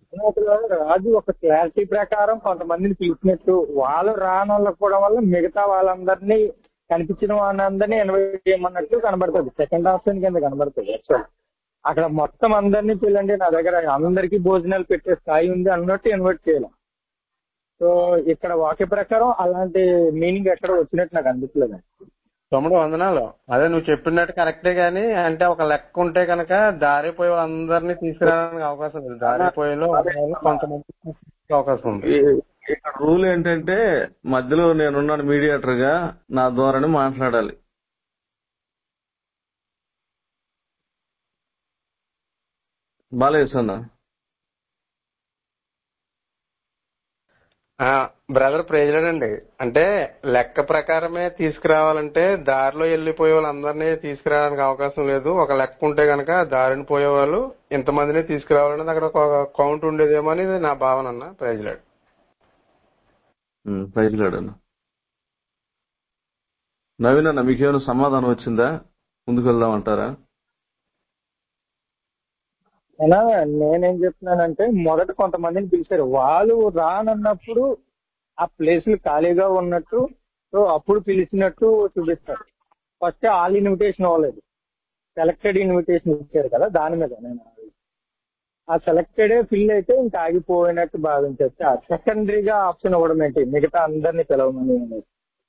అసలు రాజు ఒక క్లారిటీ ప్రకారం కొంతమందిని పిలిచినట్టు వాళ్ళు రానోళ్ళకపోవడం వల్ల మిగతా వాళ్ళందరినీ కనిపించిన వాళ్ళందరినీ ఇన్వైట్ చేయమన్నట్టు కనబడుతుంది సెకండ్ ఆప్షన్ కింద కనబడుతుంది యాక్చువల్ అక్కడ మొత్తం అందరినీ పిల్లండి నా దగ్గర అందరికీ భోజనాలు పెట్టే స్థాయి ఉంది అన్నట్టు ఇన్వైట్ చేయాలి సో ఇక్కడ వాక్య ప్రకారం అలాంటి మీనింగ్ ఎక్కడ వచ్చినట్టు నాకు అనిపించలేదు తమ్ముడు వందనాలు అదే నువ్వు చెప్పినట్టు కరెక్టే గానీ అంటే ఒక లెక్క ఉంటే కనుక దారిపోయే వాళ్ళందరినీ తీసుకురావడానికి అవకాశం లేదు దారిపోయేలో కొంతమంది తీసుకునే అవకాశం ఉంది ఈ- ఇక్కడ రూల్ ఏంటంటే మధ్యలో నేనున్నాను మీడియేటర్ గా నా ద్వారానే మాట్లాడాలి బాలేసన్న బ్రదర్ ప్రేజలేడండి అంటే లెక్క ప్రకారమే తీసుకురావాలంటే దారిలో వెళ్ళిపోయే వాళ్ళందరినీ తీసుకురావడానికి అవకాశం లేదు ఒక లెక్క ఉంటే కనుక దారిని పోయే వాళ్ళు ఇంతమందిని తీసుకురావాలనేది అక్కడ ఒక కౌంట్ ఉండేదేమో అని నా భావన అన్న ప్రైజ్లాడ్ ప్రైజ్ అన్న నవీన్ అన్న మీకేమైనా సమాధానం వచ్చిందా ముందుకు వెళ్దామంటారా అయినా నేనేం చెప్తున్నానంటే మొదట కొంతమందిని పిలిచారు వాళ్ళు రానన్నప్పుడు ఆ ప్లేసులు ఖాళీగా ఉన్నట్టు సో అప్పుడు పిలిచినట్టు చూపిస్తారు ఫస్ట్ ఆల్ ఇన్విటేషన్ అవ్వలేదు సెలెక్టెడ్ ఇన్విటేషన్ ఇచ్చారు కదా దాని మీద నేను అనేది. ఆ సెలెక్టెడ్ ఫిల్ అయితే ఇంకా ఆగిపోయినట్టు భావించవచ్చు ఆ సెకండరీగా ఆప్షన్ ఇవ్వడం ఏంటి మిగతా అందరినీ పిలవమని అనేది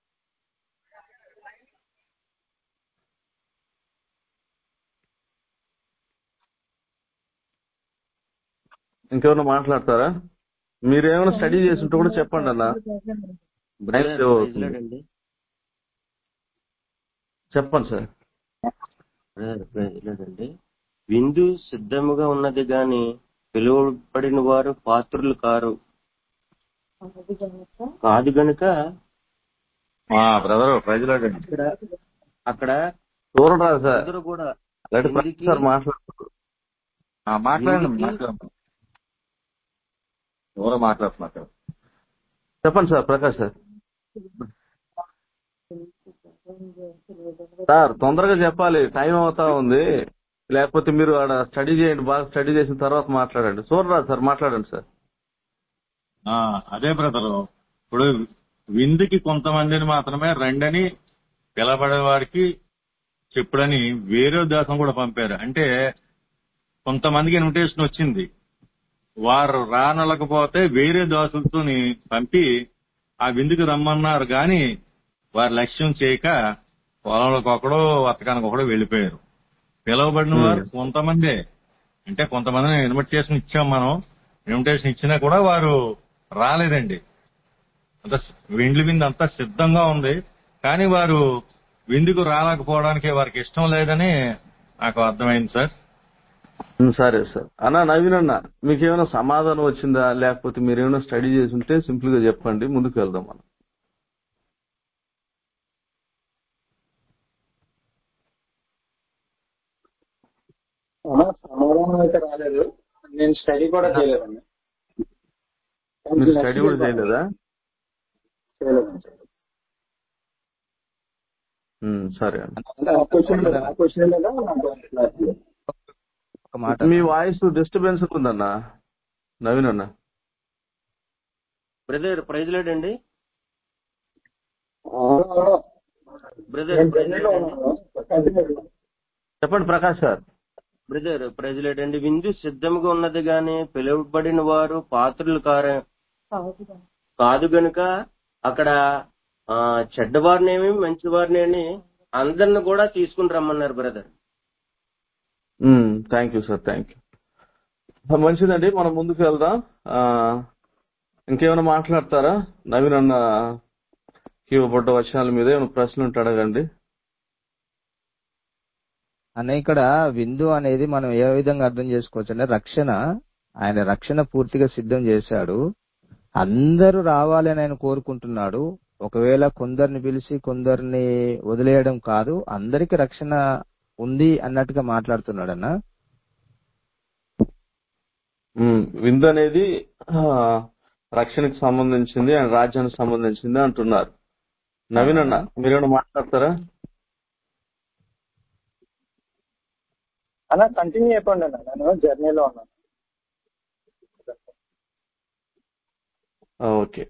ఇంకెవరైనా మాట్లాడతారా మీరేమైనా స్టడీ చేసి ఉంటే కూడా చెప్పండి అన్న బ్రదర్ సేవ్ అవుతుంది. ప్రైజ్లాడండి చెప్పండి సార్ బ్రదర్ ప్రైజ్లాడండి విందు సిద్ధముగా ఉన్నది గాని పిలువబడిన వారు పాత్రులు కారు కాదు గనుక బ్రదర్ ప్రజలాడండి అక్కడ అక్కడ చూడరాదు సార్ అందరూ కూడా అలాంటి విందుకి ప్రతి సార్ మాట్లాడుతున్నారు మాట్లాడండి విందుకి మాట్లాడండి ఎవరో మాట్లాడుతున్నారు చెప్పండి సార్ ప్రకాష్ సార్ సార్ తొందరగా చెప్పాలి టైం అవుతా ఉంది లేకపోతే మీరు ఆడ స్టడీ చేయండి బాగా స్టడీ చేసిన తర్వాత మాట్లాడండి చూడరాదు సార్ మాట్లాడండి సార్ ఆ, అదే బ్రదర్ ఇప్పుడు విందుకి కొంతమందిని మాత్రమే రండని పిలబడే వారికి చెప్పుడని వేరే దేశం కూడా పంపారు అంటే కొంతమందికి ఇన్విటేషన్ వచ్చింది వారు రానలకపోతే వేరే దోసులతోని పంపి ఆ విందుకు రమ్మన్నారు గాని వారి లక్ష్యం చేయక పొలంలోకి ఒకడో వర్తకానికి ఒకడో వెళ్ళిపోయారు పిలవబడిన వారు కొంతమందే అంటే కొంతమందిని ఇన్విటేషన్ ఇచ్చాం మనం ఇన్విటేషన్ ఇచ్చినా కూడా వారు రాలేదండి అంత విండ్లు విందు అంతా సిద్ధంగా ఉంది కానీ వారు విందుకు రాలేకపోవడానికి వారికి ఇష్టం లేదని నాకు అర్థమైంది సార్ ఉమ్, సరే సార్ అన్న నవీన్ అన్న మీకు ఏమైనా సమాధానం వచ్చిందా లేకపోతే మీరు ఏమైనా స్టడీ చేసి ఉంటే సింపుల్ గా చెప్పండి ముందుకు వెళ్దాం మనం అలా సమాధానం అయితే రాలేదు నేను స్టడీ కూడా చేయలేదండి మీరు స్టడీ కూడా చేయలేదా చేయలేదండి ఉమ్, సరే అన్న అంటే ఆ క్వశ్చన్ ఆ క్వశ్చన్ లేదా నాకు క్లారిటీ లేదు. ఒక మాట మీ వాయిస్ డిస్టర్బెన్స్ ఉందన్న నవీన్ అన్న బ్రదర్ ప్రైజ్లాడండి ఆ, ఆ, బ్రదర్ నేను జర్నీలో ప్రైజ్లాడండి ఉన్నాను కంటిన్యూ చేయండి. చెప్పండి ప్రకాష్ సార్ బ్రదర్ ప్రైజ్లాడండి విందు సిద్ధముగా ఉన్నది గాని పిలువబడిన వారు పాత్రులు కార కాదు గనుక అక్కడ ఆ చెడ్డవారినేమి మంచివారినేమి అందరిని కూడా తీసుకుని రమ్మన్నారు brother thank you sir thank you మంచిదండి మనం ముందుకు వెళ్దాం ఆ, ఇంకేమైనా మాట్లాడతారా నవీన్ అన్న ఇవ్వబడ్డ వచనాల మీద ఏమైనా ప్రశ్నలు ఉంటే అడగండి అన్న ఇక్కడ విందు అనేది మనం ఏ విధంగా అర్థం చేసుకోవచ్చు అంటే రక్షణ ఆయన రక్షణ పూర్తిగా సిద్ధం చేశాడు అందరూ రావాలి అని ఆయన కోరుకుంటున్నాడు ఒకవేళ కొందరిని పిలిచి కొందరిని వదిలేయడం కాదు అందరికి రక్షణ ఉంది అన్నట్టుగా మాట్లాడుతున్నాడు అన్న ఉమ్, విందు అనేది ఆ, రక్షణకు సంబంధించింది అండ్ రాజ్యానికి సంబంధించింది అంటున్నారు నవీన్ అన్న మీరేమైనా మాట్లాడతారా అన్న కంటిన్యూ అయిపోండి అన్న నేను జర్నీలో ఉన్నాను ఆ, ఓకే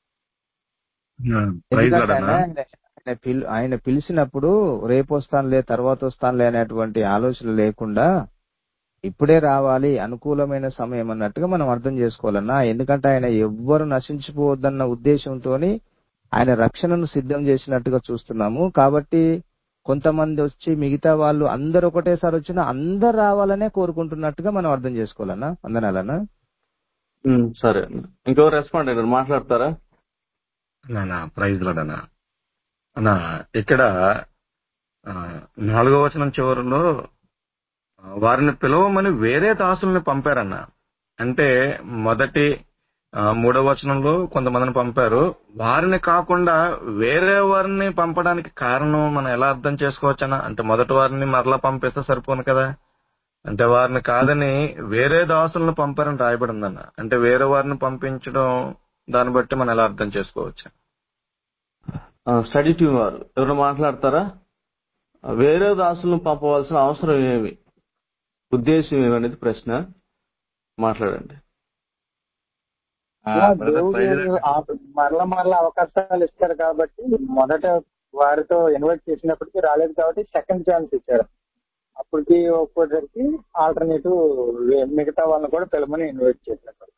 ప్రైజ్ ఎందుకంటే లాడనా ఆయన ఆయన పిల్ ఆయన పిలిచినప్పుడు రేపు వస్తానులే తర్వాత వస్తానులే అనేటువంటి ఆలోచన లేకుండా ఇప్పుడే రావాలి అనుకూలమైన సమయం అన్నట్టుగా మనం అర్థం చేసుకోవాలన్నా ఎందుకంటే ఆయన ఎవ్వరు నశించిపోవద్దన్న ఉద్దేశంతోని ఆయన రక్షణను సిద్ధం చేసినట్టుగా చూస్తున్నాము కాబట్టి కొంతమంది వచ్చి మిగతా వాళ్ళు అందరు ఒకటేసారి వచ్చినా అందరు రావాలనే కోరుకుంటున్నట్టుగా మనం అర్థం చేసుకోవాలన్నా వందనాలన్నా ఉమ్, సరే ఇంకో రెస్పాండ్ అయినారు మాట్లాడతారా నానా ప్రైజ్ లాడనా అన్నా ఇక్కడ ఆ, నాలుగో వచనం చివరిలో ఆ, వారిని పిలవమని వేరే దాసుల్ని పంపారన్న అంటే మొదటి ఆ, మూడో వచనంలో కొంతమందిని పంపారు వారిని కాకుండా వేరే వారిని పంపడానికి కారణం మనం ఎలా అర్థం చేసుకోవచ్చనా అంటే మొదటి వారిని మరలా పంపిస్తే సరిపోను కదా అంటే వారిని కాదని వేరే దాసులను పంపారని రాయబడిందన్న అంటే వేరే వారిని పంపించడం దాన్ని బట్టి మనం ఎలా అర్థం చేసుకోవచ్చు ఆ, స్టడీ టీం వారు ఎవరైనా మాట్లాడతారా ఆ, వేరే దాసులను పంపవలసిన అవసరం ఏమి ఉద్దేశం ఏమనేది ప్రశ్న మాట్లాడండి అలా దేవుడు ఆ- మరల మరల అవకాశాలు ఇస్తారు కాబట్టి మొదట వారితో ఇన్వైట్ చేసినప్పటికీ రాలేదు కాబట్టి సెకండ్ ఛాన్స్ ఇచ్చారు అప్పటికి ఒక్కోసరికి ఆల్టర్నేటివ్ మిగతా వాళ్ళని కూడా పిలమని ఇన్వైట్ చేశారు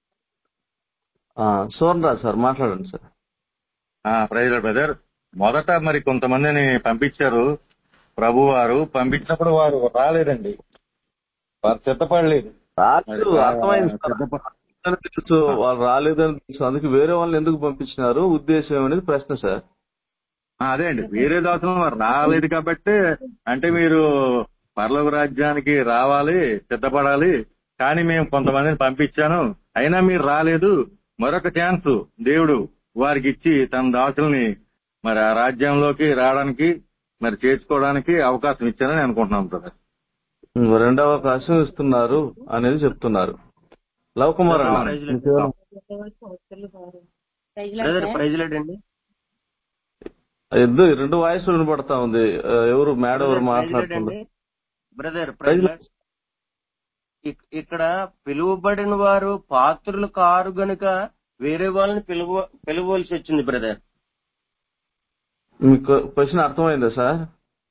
సోన్ రాజ్ సార్ మాట్లాడండి సార్ ప్రైజ్ బ్రదర్ మొదట మరి కొంతమందిని పంపించారు ప్రభు వారు పంపించినప్పుడు వారు రాలేదండి వారు సిద్ధపడలేదు రాలేదు మరి, ఆ, అర్థమైంది సార్. సిద్ధప- అని తెలుసు వాళ్ళు రాలేదని తెలుసు అందుకే వేరే వాళ్ళని ఎందుకు పంపించినారు ఉద్దేశం ఏమనేది ప్రశ్న సార్ ఆ, అదే అండి వేరే దాసులు వారు రాలేదు కాబట్టి అంటే మీరు పర్లోక రాజ్యానికి రావాలి సిద్ధపడాలి కానీ మేము కొంతమందిని పంపించాను అయినా మీరు రాలేదు మరొక ఛాన్స్ దేవుడు వారికి ఇచ్చి తన దాసుల్ని మరి ఆ రాజ్యంలోకి రావడానికి మరి చేర్చుకోవడానికి అవకాశం ఇచ్చానని అనుకుంటున్నాం బ్రదర్ ఉమ్, రెండవ అవకాశం ఇస్తున్నారు అనేది చెప్తున్నారు లవ్ కుమార్ అన్న ప్రైజ్ లేదు. ఇంకేమైనా బ్రదర్ ప్రైజ్ లేడండి ఇద్దరు రెండు వాయిస్లు వినపడతా ఉంది ఆ, ఎవరు మేడం ఎవరు ప్రైజ్ మాట్లాడుతున్నారు లేడండి బ్రదర్ ప్రైజ్ ప్రైజ్ లార్డ్. ఇక్- ఇక్కడ పిలువబడిన వారు పాత్రులు కారు గనుక వేరే వాళ్ళని పిలువ పిలవలసి వచ్చింది బ్రదర్ మీకు క్వశ్చన్ అర్థమైందా సార్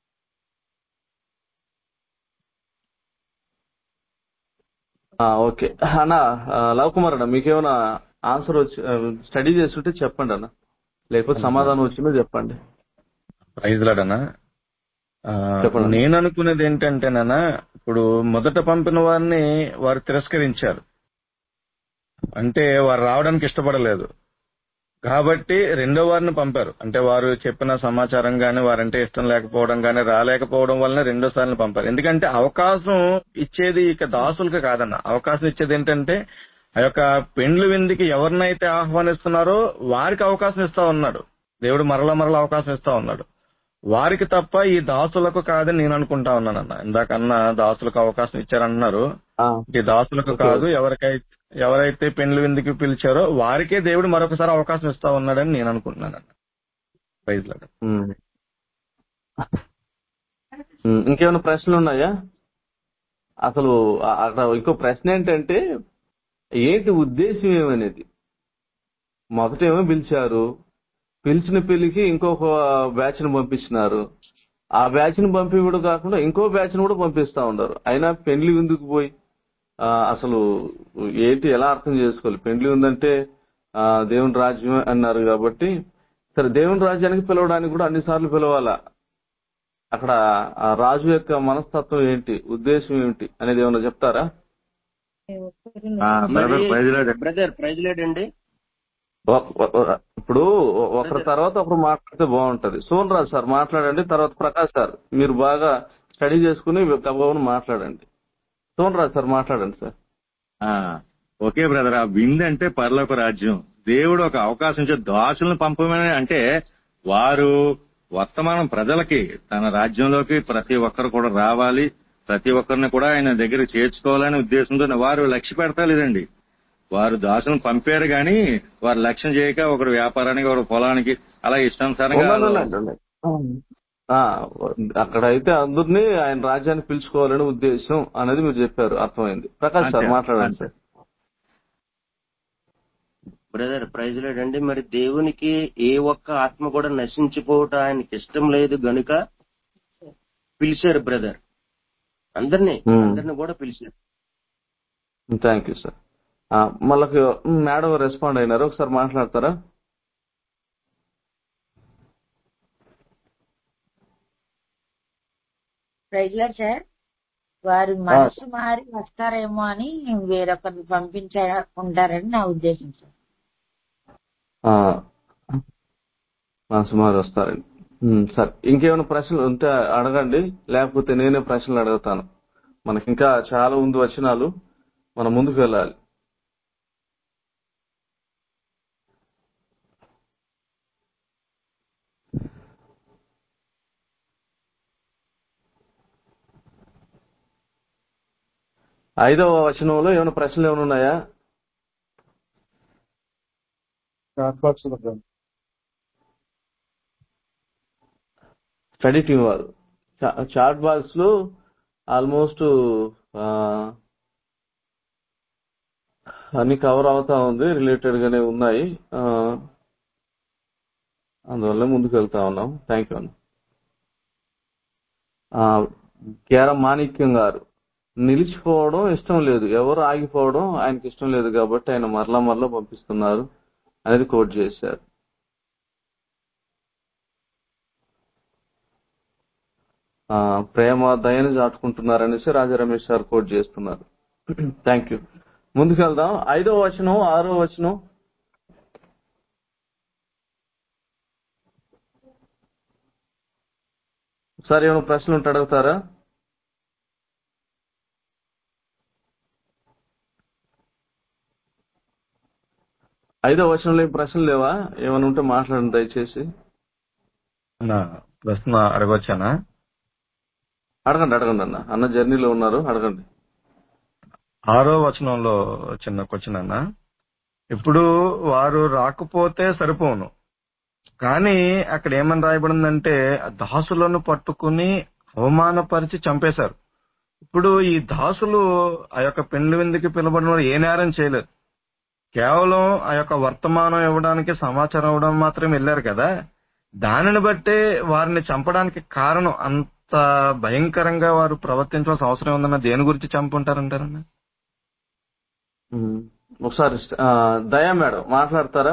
ఆ, ఓకే అన్న ఆ, లవ్ కుమార్ అన్న మీకేమైనా ఆన్సర్ వచ్చి స్టడీ చేస్తుంటే చెప్పండి అన్న లేకపోతే సమాధానం వచ్చిందో చెప్పండి ప్రైజ్ లాడనా ఆ, చెప్పండి. నేను అనుకునేది ఏంటంటేనన్నా ఇప్పుడు మొదట పంపిన వారిని వారు తిరస్కరించారు అంటే వారు రావడానికి ఇష్టపడలేదు కాబట్టి రెండో వారిని పంపారు అంటే వారు చెప్పిన సమాచారం గాని వారంటే ఇష్టం లేకపోవడం గాని రాలేకపోవడం వలన రెండో సార్లు పంపారు ఎందుకంటే అవకాశం ఇచ్చేది ఇక దాసులకు కాదన్న అవకాశం ఇచ్చేది ఏంటంటే ఆ యొక్క పెండ్లు విందుకి ఎవరినైతే ఆహ్వానిస్తున్నారో వారికి అవకాశం ఇస్తా ఉన్నాడు దేవుడు మరల మరల అవకాశం ఇస్తా ఉన్నాడు వారికి తప్ప ఈ దాసులకు కాదని నేను అనుకుంటా ఉన్నానన్న ఇందాక అన్న దాసులకు అవకాశం ఇచ్చారంటున్నారు ఆ, ఈ దాసులకు ఓకే. కాదు ఎవరికైతే ఎవరైతే పెండ్లు విందుకు పిలిచారో వారికే దేవుడు మరొకసారి అవకాశం ఇస్తా ఉన్నాడని నేను అనుకుంటున్నానన్న ప్రైజ్ లార్డ్. ఉమ్. ఉమ్, ఇంకేమైనా ప్రశ్నలు ఉన్నాయా అసలు ఆ- అక్కడ ఇంకో ప్రశ్న ఏంటంటే ఏంటి ఉద్దేశం ఏమనేది మొదటేమో పిలిచారు పిలిచిన పెళ్లికి ఇంకొక బ్యాచ్ ని పంపించినారు ఆ బ్యాచ్ ని పంపించడం కాకుండా ఇంకో బ్యాచ్ ని కూడా పంపిస్తా ఉన్నారు అయినా పెళ్లి విందుకు పోయి ఆ, అసలు ఏంటి ఎలా అర్థం చేసుకోవాలి పెళ్లి ఉందంటే ఆ, దేవుని రాజ్యం అన్నారు కాబట్టి సరే దేవుని రాజ్యానికి పిలవడానికి కూడా అన్ని సార్లు పిలవాలా అక్కడ ఆ రాజు యొక్క మనస్తత్వం ఏంటి ఉద్దేశం ఏంటి అనేది ఏమైనా చెప్తారా ఆ, brother praise lord. Brother praise లేడండి ఒ- ఒ- ఒ- ఇప్పుడు ఒకరి తర్వాత ఒకరు మాట్లాడితే బాగుంటది సోన్ రాజు సార్ మాట్లాడండి తర్వాత ప్రకాష్ సార్ మీరు బాగా స్టడీ చేసుకుని గబగబని మాట్లాడండి సోన్ రాజు సార్ మాట్లాడండి సార్ ఆ, ఓకే బ్రదర్ ఆ విందు అంటే పరలోక రాజ్యం దేవుడు ఒక అవకాశం ఇచ్చే దాసులను పంపమని అంటే వారు వర్తమానం ప్రజలకి తన రాజ్యంలోకి ప్రతి ఒక్కరు కూడా రావాలి ప్రతి ఒక్కరిని కూడా ఆయన దగ్గర చేర్చుకోవాలనే ఉద్దేశంతో వారు లక్ష్య పెడతలేదండి వారు దాసులను పంపారు గాని వారు లక్ష్యం చేయక ఒకరు వ్యాపారానికి ఒకరు పొలానికి అలా ఇష్టానుసారంగా ఉండండి, ఉండండి, ఉండండి. ఆ, అక్కడ అయితే అందరినీ ఆయన రాజ్యానికి పిలుచుకోవాలనే ఉద్దేశం అనేది మీరు చెప్పారు అర్థమైంది ప్రకాష్ సార్ అంతే, మాట్లాడండి అంతే. సార్ బ్రదర్ ప్రైజ్ లేడండి మరి దేవునికి ఏ ఒక్క ఆత్మ కూడా నశించిపోవటం ఆయనకి ఇష్టం లేదు గనుక పిలిచారు బ్రదర్ అందరినీ Hmm. అందరిని కూడా పిలిచారు థ్యాంక్ యూ సార్ మళ్ళీ మేడం రెస్పాండ్ అయినారు ఒకసారి మాట్లాడతారా ప్రైజ్లాడ్ సార్ వారి మనసు మారి వస్తారేమో అని వేరొకరిని పంపించ ఉంటారని నా ఉద్దేశం సార్ ఆ, మా సుమారు వస్తారండి ఉమ్, సరే ఇంకేమైనా ప్రశ్నలు ఉంటే అడగండి లేకపోతే నేనే ప్రశ్నలు అడుగుతాను మనకి ఇంకా చాలా ఉంది వచనాలు మనం ముందుకు వెళ్ళాలి ఐదవ వచనంలో ఏమైనా ప్రశ్నలు ఏమైనా ఉన్నాయా స్టడీ టీం వారు చా- చాట్ బాక్స్ లో ఆల్మోస్ట్ ఆ, అన్ని కవర్ అవుతా ఉంది రిలేటెడ్ గానే ఉన్నాయి ఆ, అందువల్ల ముందుకు వెళ్తా ఉన్నాం థ్యాంక్ యూ అన్న ఆ, కేర మాణిక్యం గారు నిలిచిపోవడం ఇష్టం లేదు ఎవరు ఆగిపోవడం ఆయనకి ఇష్టం లేదు కాబట్టి ఆయన మరలా మరలా పంపిస్తున్నారు అనేది కోట్ చేశారు ఆ, ప్రేమ దయను చాటుకుంటున్నారనేసి రాజా రమేష్ గారు కోట్ చేస్తున్నారు థ్యాంక్ యూ ముందుకెళ్దాం ఐదో వచనం ఆరో వచనం సార్ ఏమైనా ప్రశ్నలు ఉంటే అడుగుతారా ఐదో వచనంలో ఏం ప్రశ్నలు లేవా ఏమైనా ఉంటే మాట్లాడండి దయచేసి నా ప్రశ్న అడగొచ్చానా అడగండి అడగండి అన్న అన్న జర్నీలో ఉన్నారు అడగండి ఆరో వచనంలో చిన్న క్వశ్చన్ అన్న ఇప్పుడు వారు రాకపోతే సరిపోను కానీ అక్కడ ఏమని రాయబడిందంటే దాసులను పట్టుకుని అవమానపరిచి చంపేశారు ఇప్పుడు ఈ దాసులు ఆ యొక్క పెండ్లి విందుకి పిలబడిన వారు ఏ నేరం చేయలేదు కేవలం ఆ యొక్క వర్తమానం ఇవ్వడానికి సమాచారం ఇవ్వడం మాత్రం వెళ్ళారు కదా దానిని బట్టే వారిని చంపడానికి కారణం అంత భయంకరంగా వారు ప్రవర్తించవలసిన అవసరం ఉందన్న దేని గురించి చంపుంటారంటారన్న ఉమ్. ఒకసారి ఆ, దయా మేడం మాట్లాడతారా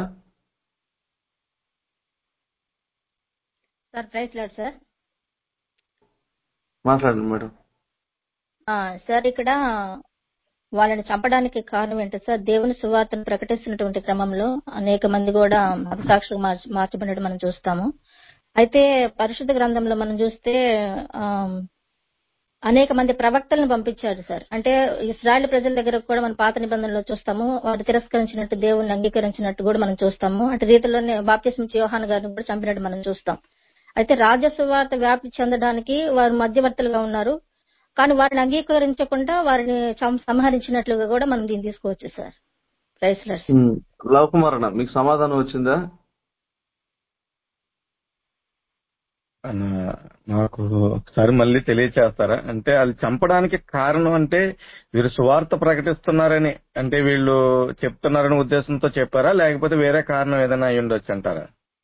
సార్ ప్రైస్ లాడ్ సార్ మాట్లాడండి మేడం ఆ, సార్ ఇక్కడ వాళ్ళని చంపడానికి కారణం ఏంటి సార్ దేవుని సువార్తను ప్రకటిస్తున్నటువంటి క్రమంలో అనేక మంది కూడా మతసాక్షులు మార్చ మార్చబడినట్టు మనం చూస్తాము అయితే పరిశుద్ధ గ్రంథంలో మనం చూస్తే ఆ, అనేక మంది ప్రవక్తలను పంపించారు సార్ అంటే ఇస్రాయల్ ప్రజల దగ్గర కూడా మన పాత నిబంధనలో చూస్తాము వారు తిరస్కరించినట్టు దేవుణ్ణి అంగీకరించినట్టు కూడా మనం చూస్తాము అటు రీతిలోనే బాప్తిస్మ యోహాన్ గారిని కూడా చంపినట్టు మనం చూస్తాం అయితే రాజసువార్త వ్యాప్తి చెందడానికి వారు మధ్యవర్తులుగా ఉన్నారు కానీ వారిని అంగీకరించకుండా వారిని చం- సంహరించినట్లుగా కూడా మనం దీన్ని తీసుకోవచ్చు సార్ ప్రైస్లర్స్ ఉమ్. లవ్ కుమార్ అన్న మీకు సమాధానం వచ్చిందా అన్న, నాకు ఒకసారి మళ్ళీ తెలియచేస్తారా అంటే అది చంపడానికి కారణం అంటే వీరు సువార్త ప్రకటిస్తున్నారని అంటే వీళ్ళు చెప్తున్నారని ఉద్దేశంతో చెప్పారా లేకపోతే వేరే కారణం ఏదైనా అయి ఉండొచ్చు అంటారా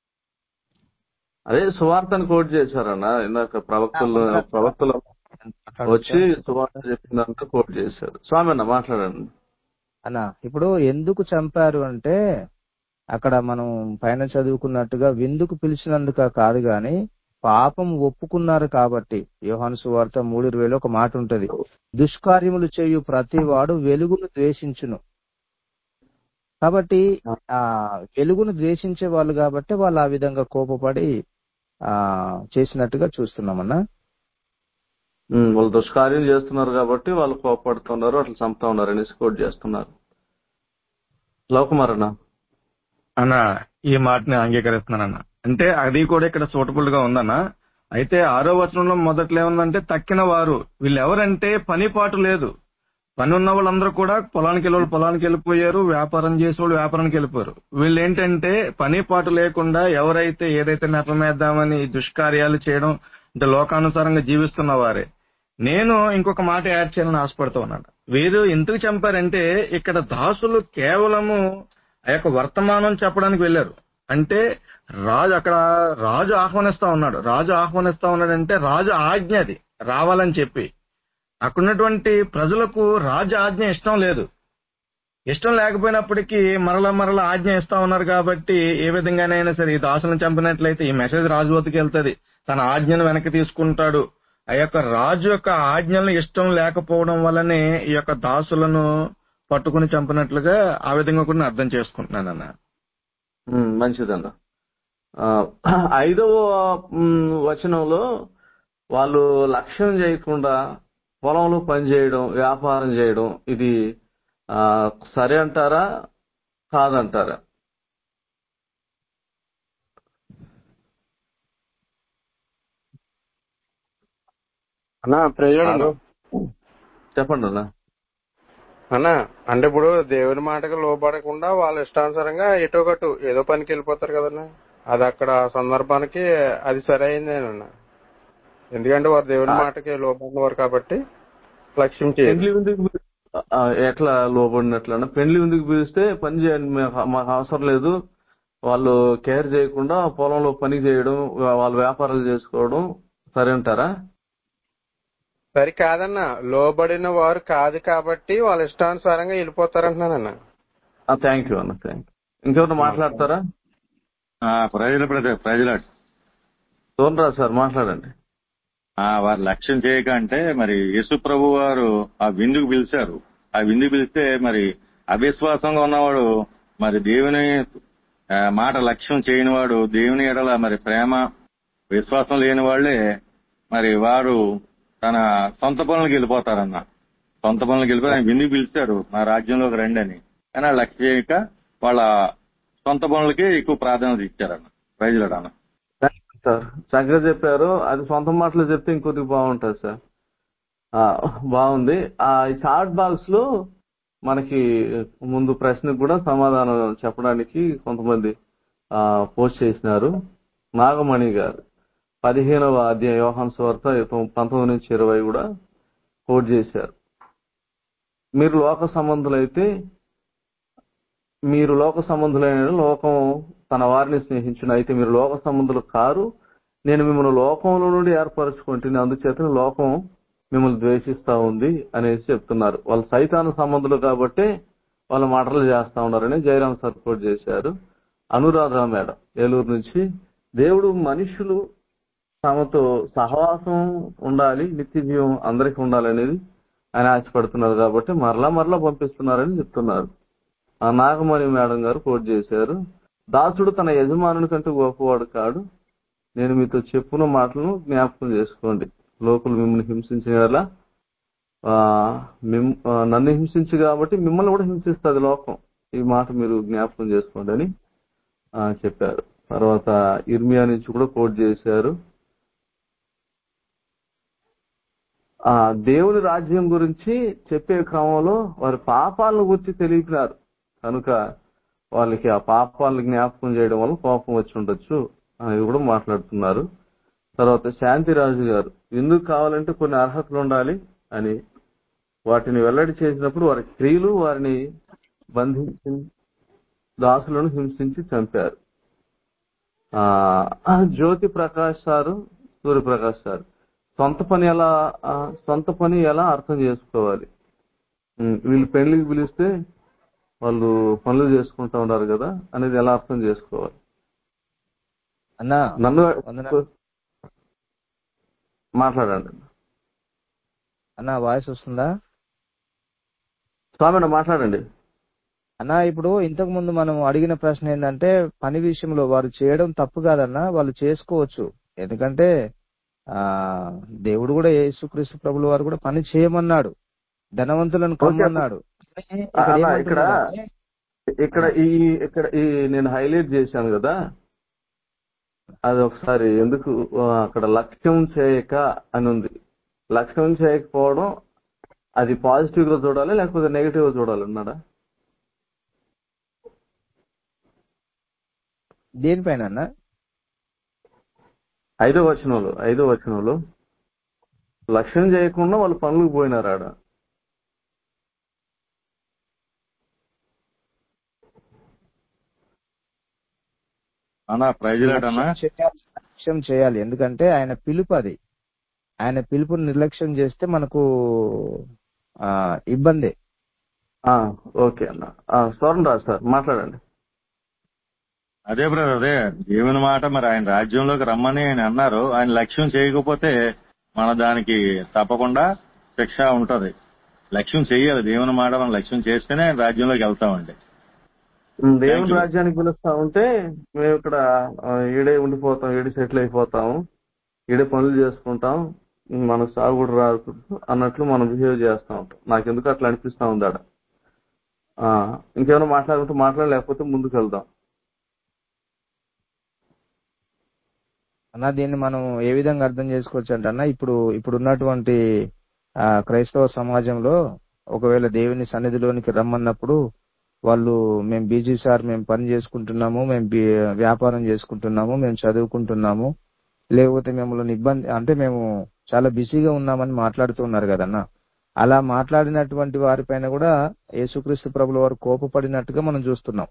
అదే సువార్తను కోట్ చేశారన్న ఇందాక ప్రవక్తలు ప్రవక్తలు వచ్చి సువార్త చెప్పిందంతా కోట్ చేశారు స్వామి అన్న మాట్లాడండి అన్న ఇప్పుడు ఎందుకు చంపారు అంటే అక్కడ మనం పైన చదువుకున్నట్టుగా విందుకు పిలిచినందుక కాదు గాని పాపం ఒప్పుకున్నారు కాబట్టి యోహాను సువార్త మూడు ఇరవైలో ఒక మాట ఉంటది దుష్కార్యములు చేయు ప్రతివాడు వెలుగును ద్వేషించును కాబట్టి ఆ వెలుగును ద్వేషించే వాళ్ళు కాబట్టి వాళ్ళు ఆ విధంగా కోపపడి ఆ చేసినట్టుగా చూస్తున్నామన్నా ఉమ్, వాళ్ళు దుష్కార్యం చేస్తున్నారు కాబట్టి వాళ్ళు కోపడుతున్నారు అట్లా చంపుతా ఉన్నారు అనేసి కోట్ చేస్తున్నారు లవ్ కుమార్ అన్న అన్న ఈ మాటని అంగీకరిస్తున్నానన్న అంటే అది కూడా ఇక్కడ సూటబుల్ గా ఉందన్న అయితే ఆరో వచనంలో మొదట్లో ఏముందంటే తక్కిన వారు వీళ్ళు ఎవరంటే పని పాటు లేదు పని ఉన్న వాళ్ళందరూ కూడా పొలానికి వెళ్ళి పొలానికి వెళ్ళిపోయారు వ్యాపారం చేసే వాళ్ళు వ్యాపారానికి వెళ్ళిపోయారు వీళ్ళు ఏంటంటే పని పాటు లేకుండా ఎవరైతే ఏదైతే నెపమేద్దామని ఈ దుష్కార్యాలు చేయడం అంటే లోకానుసారంగా జీవిస్తున్న వారే నేను ఇంకొక మాట యాడ్ చేయాలని ఆశపడుతూ ఉన్నాను వీరు ఎందుకు చంపారంటే ఇక్కడ దాసులు కేవలము ఆ యొక్క వర్తమానం చెప్పడానికి వెళ్ళారు అంటే రాజు అక్కడ రాజు ఆహ్వానిస్తా ఉన్నాడు రాజు ఆహ్వానిస్తా ఉన్నాడంటే రాజు ఆజ్ఞ అది రావాలని చెప్పి అక్కడున్నటువంటి ప్రజలకు రాజు ఆజ్ఞ ఇష్టం లేదు ఇష్టం లేకపోయినప్పటికీ మరల మరల ఆజ్ఞ ఇస్తా ఉన్నారు కాబట్టి ఏ విధంగానైనా సరే ఈ దాసులను చంపినట్లయితే ఈ మెసేజ్ రాజు వద్దకు వెళ్తుంది తన ఆజ్ఞను వెనక్కి తీసుకుంటాడు ఆ యొక్క రాజు యొక్క ఆజ్ఞలను ఇష్టం లేకపోవడం వల్లనే ఈ యొక్క దాసులను పట్టుకుని చంపినట్లుగా ఆ విధంగా కూడా నేను అర్థం చేసుకుంటున్నానన్న ఉమ్, మంచిదన్న ఆ, ఐదవ ఉమ్, వచనంలో వాళ్ళు లక్ష్యం చేయకుండా పొలంలో పనిచేయడం వ్యాపారం చేయడం ఇది ఆ, సరే అంటారా కాదంటారా అన్నా ప్రజలు అన్న చెప్పండి అన్న అన్న అంటే ఇప్పుడు దేవుని మాటకి లోబడకుండా వాళ్ళ ఇష్టానుసారంగా ఎటో కట్టు ఏదో పనికి వెళ్ళిపోతారు కదన్నా అది అక్కడ సందర్భానికి అది సరైందేనన్న ఎందుకంటే వారు దేవుని మాటకి లోబడినవారు కాబట్టి లక్ష్యం చేయరు పెండ్లి విందుకు పి- ఆ, ఎట్లా లోబడినట్లన్నా పెండ్లి విందుకు పిలిస్తే పని చేయండి మేము- మాకు అవసరం లేదు వాళ్ళు కేర్ చేయకుండా పొలంలో పని చేయడం వాళ్ళ వ్యాపారాలు చేసుకోవడం సరే అంటారా సరి కాదన్న లోబడిన వారు కాదు కాబట్టి వాళ్ళ ఇష్టానుసారంగా వెళ్ళిపోతారంటున్నానన్న థ్యాంక్ యూ అన్న థ్యాంక్ యూ ఇంకెవరు మాట్లాడతారా ప్రజలు ప్రజలు సోనరా సార్ మాట్లాడండి ఆ వారి లక్ష్యం చేయక అంటే మరి యేసు ప్రభు వారు ఆ విందుకు పిలిచారు ఆ విందుకు పిలిస్తే మరి అవిశ్వాసంగా ఉన్నవాడు మరి దేవుని ఆ, మాట లక్ష్యం చేయని వాడు దేవుని ఎడల మరి ప్రేమ విశ్వాసం లేని వాళ్ళే మరి వారు తన సొంత పనులకు వెళ్ళిపోతారన్న సొంత పనులకు వెళ్ళిపోయి ఆయన విందుకు పిలిచారు మా రాజ్యంలోకి రండి అని కానీ ఆ లక్ష్యం చేయక వాళ్ళ సొంత పనులకే ఎక్కువ ప్రాధాన్యత ఇచ్చారన్న ప్రజలు అన్న సార్ చక్కగా చెప్పారు అది సొంత మాటలు చెప్తే ఇంకొద్దిగా బాగుంటుంది సార్ ఆ, బాగుంది ఆ ఈ చాట్ బాక్స్ లో మనకి ముందు ప్రశ్నకు కూడా సమాధానం చెప్పడానికి కొంతమంది ఆ, పోస్ట్ చేసినారు నాగమణి గారు పదిహేనవ అధ్యాయ యోహాన్ స్వార్త పంతొమ్మిది నుంచి ఇరవై కూడా కోట్ చేశారు మీరు లోక సంబంధులైతే మీరు లోక సంబంధులైన లోకం తన వారిని స్నేహించిన అయితే మీరు లోక సంబంధులు కారు నేను మిమ్మల్ని లోకంలో నుండి ఏర్పరచుకుంటున్న అందుచేత లోకం మిమ్మల్ని ద్వేషిస్తా ఉంది అనేసి చెప్తున్నారు వాళ్ళు సైతాన సంబంధులు కాబట్టి వాళ్ళ మాటలు చేస్తా ఉన్నారని జయరాం సార్ కోట్ చేశారు అనురాధ మేడం ఏలూరు నుంచి దేవుడు మనుషులు తమతో సహవాసం ఉండాలి నిత్య జీవం అందరికీ ఉండాలి అనేది ఆయన ఆశపడుతున్నారు కాబట్టి మరలా మరలా పంపిస్తున్నారని చెప్తున్నారు ఆ నాగమణి మేడం గారు కోట్ చేశారు దాసుడు తన యజమానుని కంటే గొప్పవాడు కాడు నేను మీతో చెప్పున మాటలను జ్ఞాపకం చేసుకోండి లోకులు మిమ్మల్ని హింసించిన యెడల, ఆ, మిమ్- ఆ, నన్ను హింసించి కాబట్టి మిమ్మల్ని కూడా హింసిస్తుంది లోకం ఈ మాట మీరు జ్ఞాపకం చేసుకోండి అని ఆ, చెప్పారు తర్వాత ఇర్మియా నుంచి కూడా కోట్ చేశారు ఆ దేవుని రాజ్యం గురించి చెప్పే క్రమంలో వారి పాపాలను గురించి తెలిపినారు కనుక వాళ్ళకి ఆ పాపాలను జ్ఞాపకం చేయడం వల్ల కోపం వచ్చి ఉండొచ్చు అనేది కూడా మాట్లాడుతున్నారు తర్వాత శాంతిరాజు గారు ఎందుకు కావాలంటే కొన్ని అర్హతలు ఉండాలి అని వాటిని వెల్లడి చేసినప్పుడు వారి క్రియలు వారిని బంధించి దాసులను హింసించి చంపారు ఆ జ్యోతి ప్రకాష్ సారు సూర్యప్రకాష్ సార్ సొంత పని ఎలా ఆ, సొంత పని ఎలా అర్థం చేసుకోవాలి ఉమ్, వీళ్ళు పెళ్లికి పిలిస్తే వాళ్ళు పనులు చేసుకుంటా ఉన్నారు కదా అనేది ఎలా అర్థం చేసుకోవాలి అన్నా నన్ను వందనాలు. మాట్లాడండి అన్న వాయిస్ వస్తుందా స్వామి మాట్లాడండి అన్నా ఇప్పుడు ఇంతకు ముందు మనం అడిగిన ప్రశ్న ఏంటంటే పని విషయంలో వారు చేయడం తప్పు కాదన్నా వాళ్ళు చేసుకోవచ్చు ఎందుకంటే ఆ దేవుడు కూడా యేసుక్రీస్తు ప్రభుల వారు కూడా పని చేయమన్నాడు ధనవంతులను కమ్మన్నాడు కానీ ఇక్కడ అలా ఇక్కడ ఏమంటున్నాడంటే, ఇక్కడ ఈ ఇక్కడ ఈ నేను హైలైట్ చేశాను కదా అది ఒకసారి ఎందుకు ఆ, అక్కడ లక్ష్యం చేయక అని ఉంది లక్ష్యం చేయకపోవడం అది పాజిటివ్ గా చూడాలి లేకపోతే నెగిటివ్ గా చూడాలి అన్నాడా దేనిపైన అన్నా ఐదో వచనంలో ఐదో వచనంలో లక్ష్యం చేయకుండా వాళ్ళు పనులకు పోయినారు ఆడ అన్నా ప్రైజ్లాట్ అన్నా నిర్లక్ష్యం చేయాలి నిర్లక్ష్యం చేయాలి ఎందుకంటే ఆయన పిలుపు అది ఆయన పిలుపుని నిర్లక్ష్యం చేస్తే మనకు ఆ ఇబ్బంది ఆ, ఓకే అన్న ఆ, స్వర్ణ రాజు సార్ మాట్లాడండి అదే బ్రదర్ అదే దేవుని మాట మరి ఆయన రాజ్యంలోకి రమ్మని ఆయన అన్నారు ఆయన లక్ష్యం చేయకపోతే మన దానికి తప్పకుండా శిక్ష ఉంటది లక్ష్యం చేయాలి దేవుని మాట మనం లక్ష్యం చేస్తేనే ఆయన రాజ్యంలోకి వెళ్తామండి ఉమ్, దేవుని Thank you. రాజ్యానికి పిలుస్తా ఉంటే మేము ఇక్కడ ఆ, ఈడే ఉండిపోతాం ఈడే సెటిల్ అయిపోతాము ఈడే పనులు చేసుకుంటాం ఉమ్, మనకు సాగు కూడా రాదు అన్నట్లు మనం బిహేవ్ చేస్తా ఉంటాం నాకు ఎందుకు అట్లా అనిపిస్తా ఉంది ఆడ ఆ, ఇంకేమైనా మాట్లాడుకుంటే మాట్లాడలేకపోతే ముందుకు వెళ్దాం అన్న దీన్ని మనం ఏ విధంగా అర్థం చేసుకోవచ్చు అంటే అన్న ఇప్పుడు ఇప్పుడు ఉన్నటువంటి ఆ క్రైస్తవ సమాజంలో ఒకవేళ దేవుని సన్నిధిలోనికి రమ్మన్నప్పుడు వాళ్ళు మేము బీజీ సార్ మేము పని చేసుకుంటున్నాము మేము బి- వ్యాపారం చేసుకుంటున్నాము మేము చదువుకుంటున్నాము లేకపోతే మిమ్మల్ని ఇబ్బంది అంటే మేము చాలా బిజీగా ఉన్నామని మాట్లాడుతున్నారు కదన్న అలా మాట్లాడినటువంటి వారిపైన కూడా యేసుక్రీస్తు ప్రభుల వారు కోపపడినట్టుగా మనం చూస్తున్నాం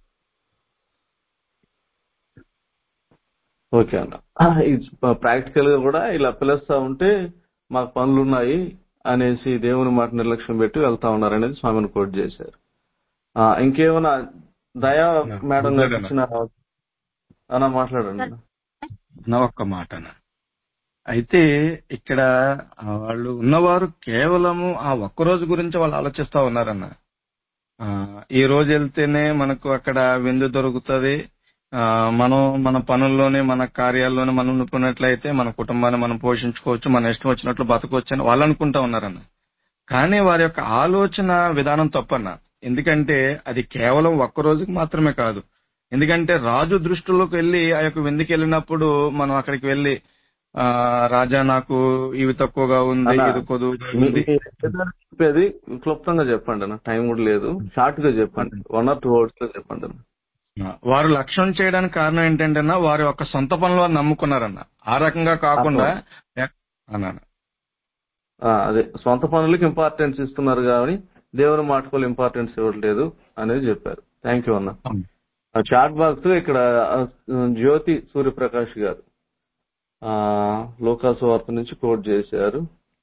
ఓకే అన్న ప్రాక్టికల్ గా కూడా ఇలా పిలుస్తా ఉంటే మాకు పనులు ఉన్నాయి అనేసి దేవుని మాట నిర్లక్ష్యం పెట్టి వెళ్తా ఉన్నారు అనేది స్వామిని కోట్ చేశారు ఆ, ఇంకేమైనా దయా మేడం గారికి ఇచ్చిన అన్న మాట్లాడండి అన్న. నా ఒక్క మాటన అయితే ఇక్కడ ఆ వాళ్ళు ఉన్నవారు కేవలము ఆ ఒక్క రోజు గురించి వాళ్ళు ఆలోచిస్తా ఉన్నారన్న ఆ, ఈ రోజు వెళ్తేనే మనకు అక్కడ విందు దొరుకుతుంది ఆ, మనం మన పనుల్లోనే మన కార్యాల్లోనే మనం నిపుణట్లయితే మన కుటుంబాన్ని మనం పోషించుకోవచ్చు మన ఇష్టం వచ్చినట్లు బతకొచ్చు అని వాళ్ళు అనుకుంటా ఉన్నారన్న కానీ వారి యొక్క ఆలోచన విధానం తప్పన్న ఎందుకంటే అది కేవలం ఒక్క రోజుకి మాత్రమే కాదు ఎందుకంటే రాజు దృష్టిలోకి వెళ్ళి ఆ యొక్క విందుకి వెళ్ళినప్పుడు మనం అక్కడికి వెళ్ళి ఆ రాజా నాకు ఇవి తక్కువగా ఉంది అన్న, ఇది కొద్దుగా మీ- ఉంది మీ ఏదైనా చెప్పేది క్లుప్తంగా చెప్పండి అన్న టైం కూడా లేదు షార్ట్ గా చెప్పండి వన్ ఆర్ టూ వర్డ్స్ లో చెప్పండి అన్న వారు లక్ష్యం చేయడానికి కారణం ఏంటంటే వారి యొక్క సొంత పనులు వారు నమ్ముకున్నారన్న ఆ రకంగా కాకుండా ఎక్- అన్నాను ఆ, అదే సొంత పనులకి ఇంపార్టెన్స్ ఇస్తున్నారు కానీ దేవుని మాటకు ఇంపార్టెన్స్ ఇవ్వట్లేదు అనేది చెప్పారు థ్యాంక్ యూ అన్న చాట్ బాక్స్ ఇక్కడ ఆ, జ్యోతి సూర్యప్రకాష్ గారు ఆ లోకాసు వార్త నుంచి కోట్ చేశారు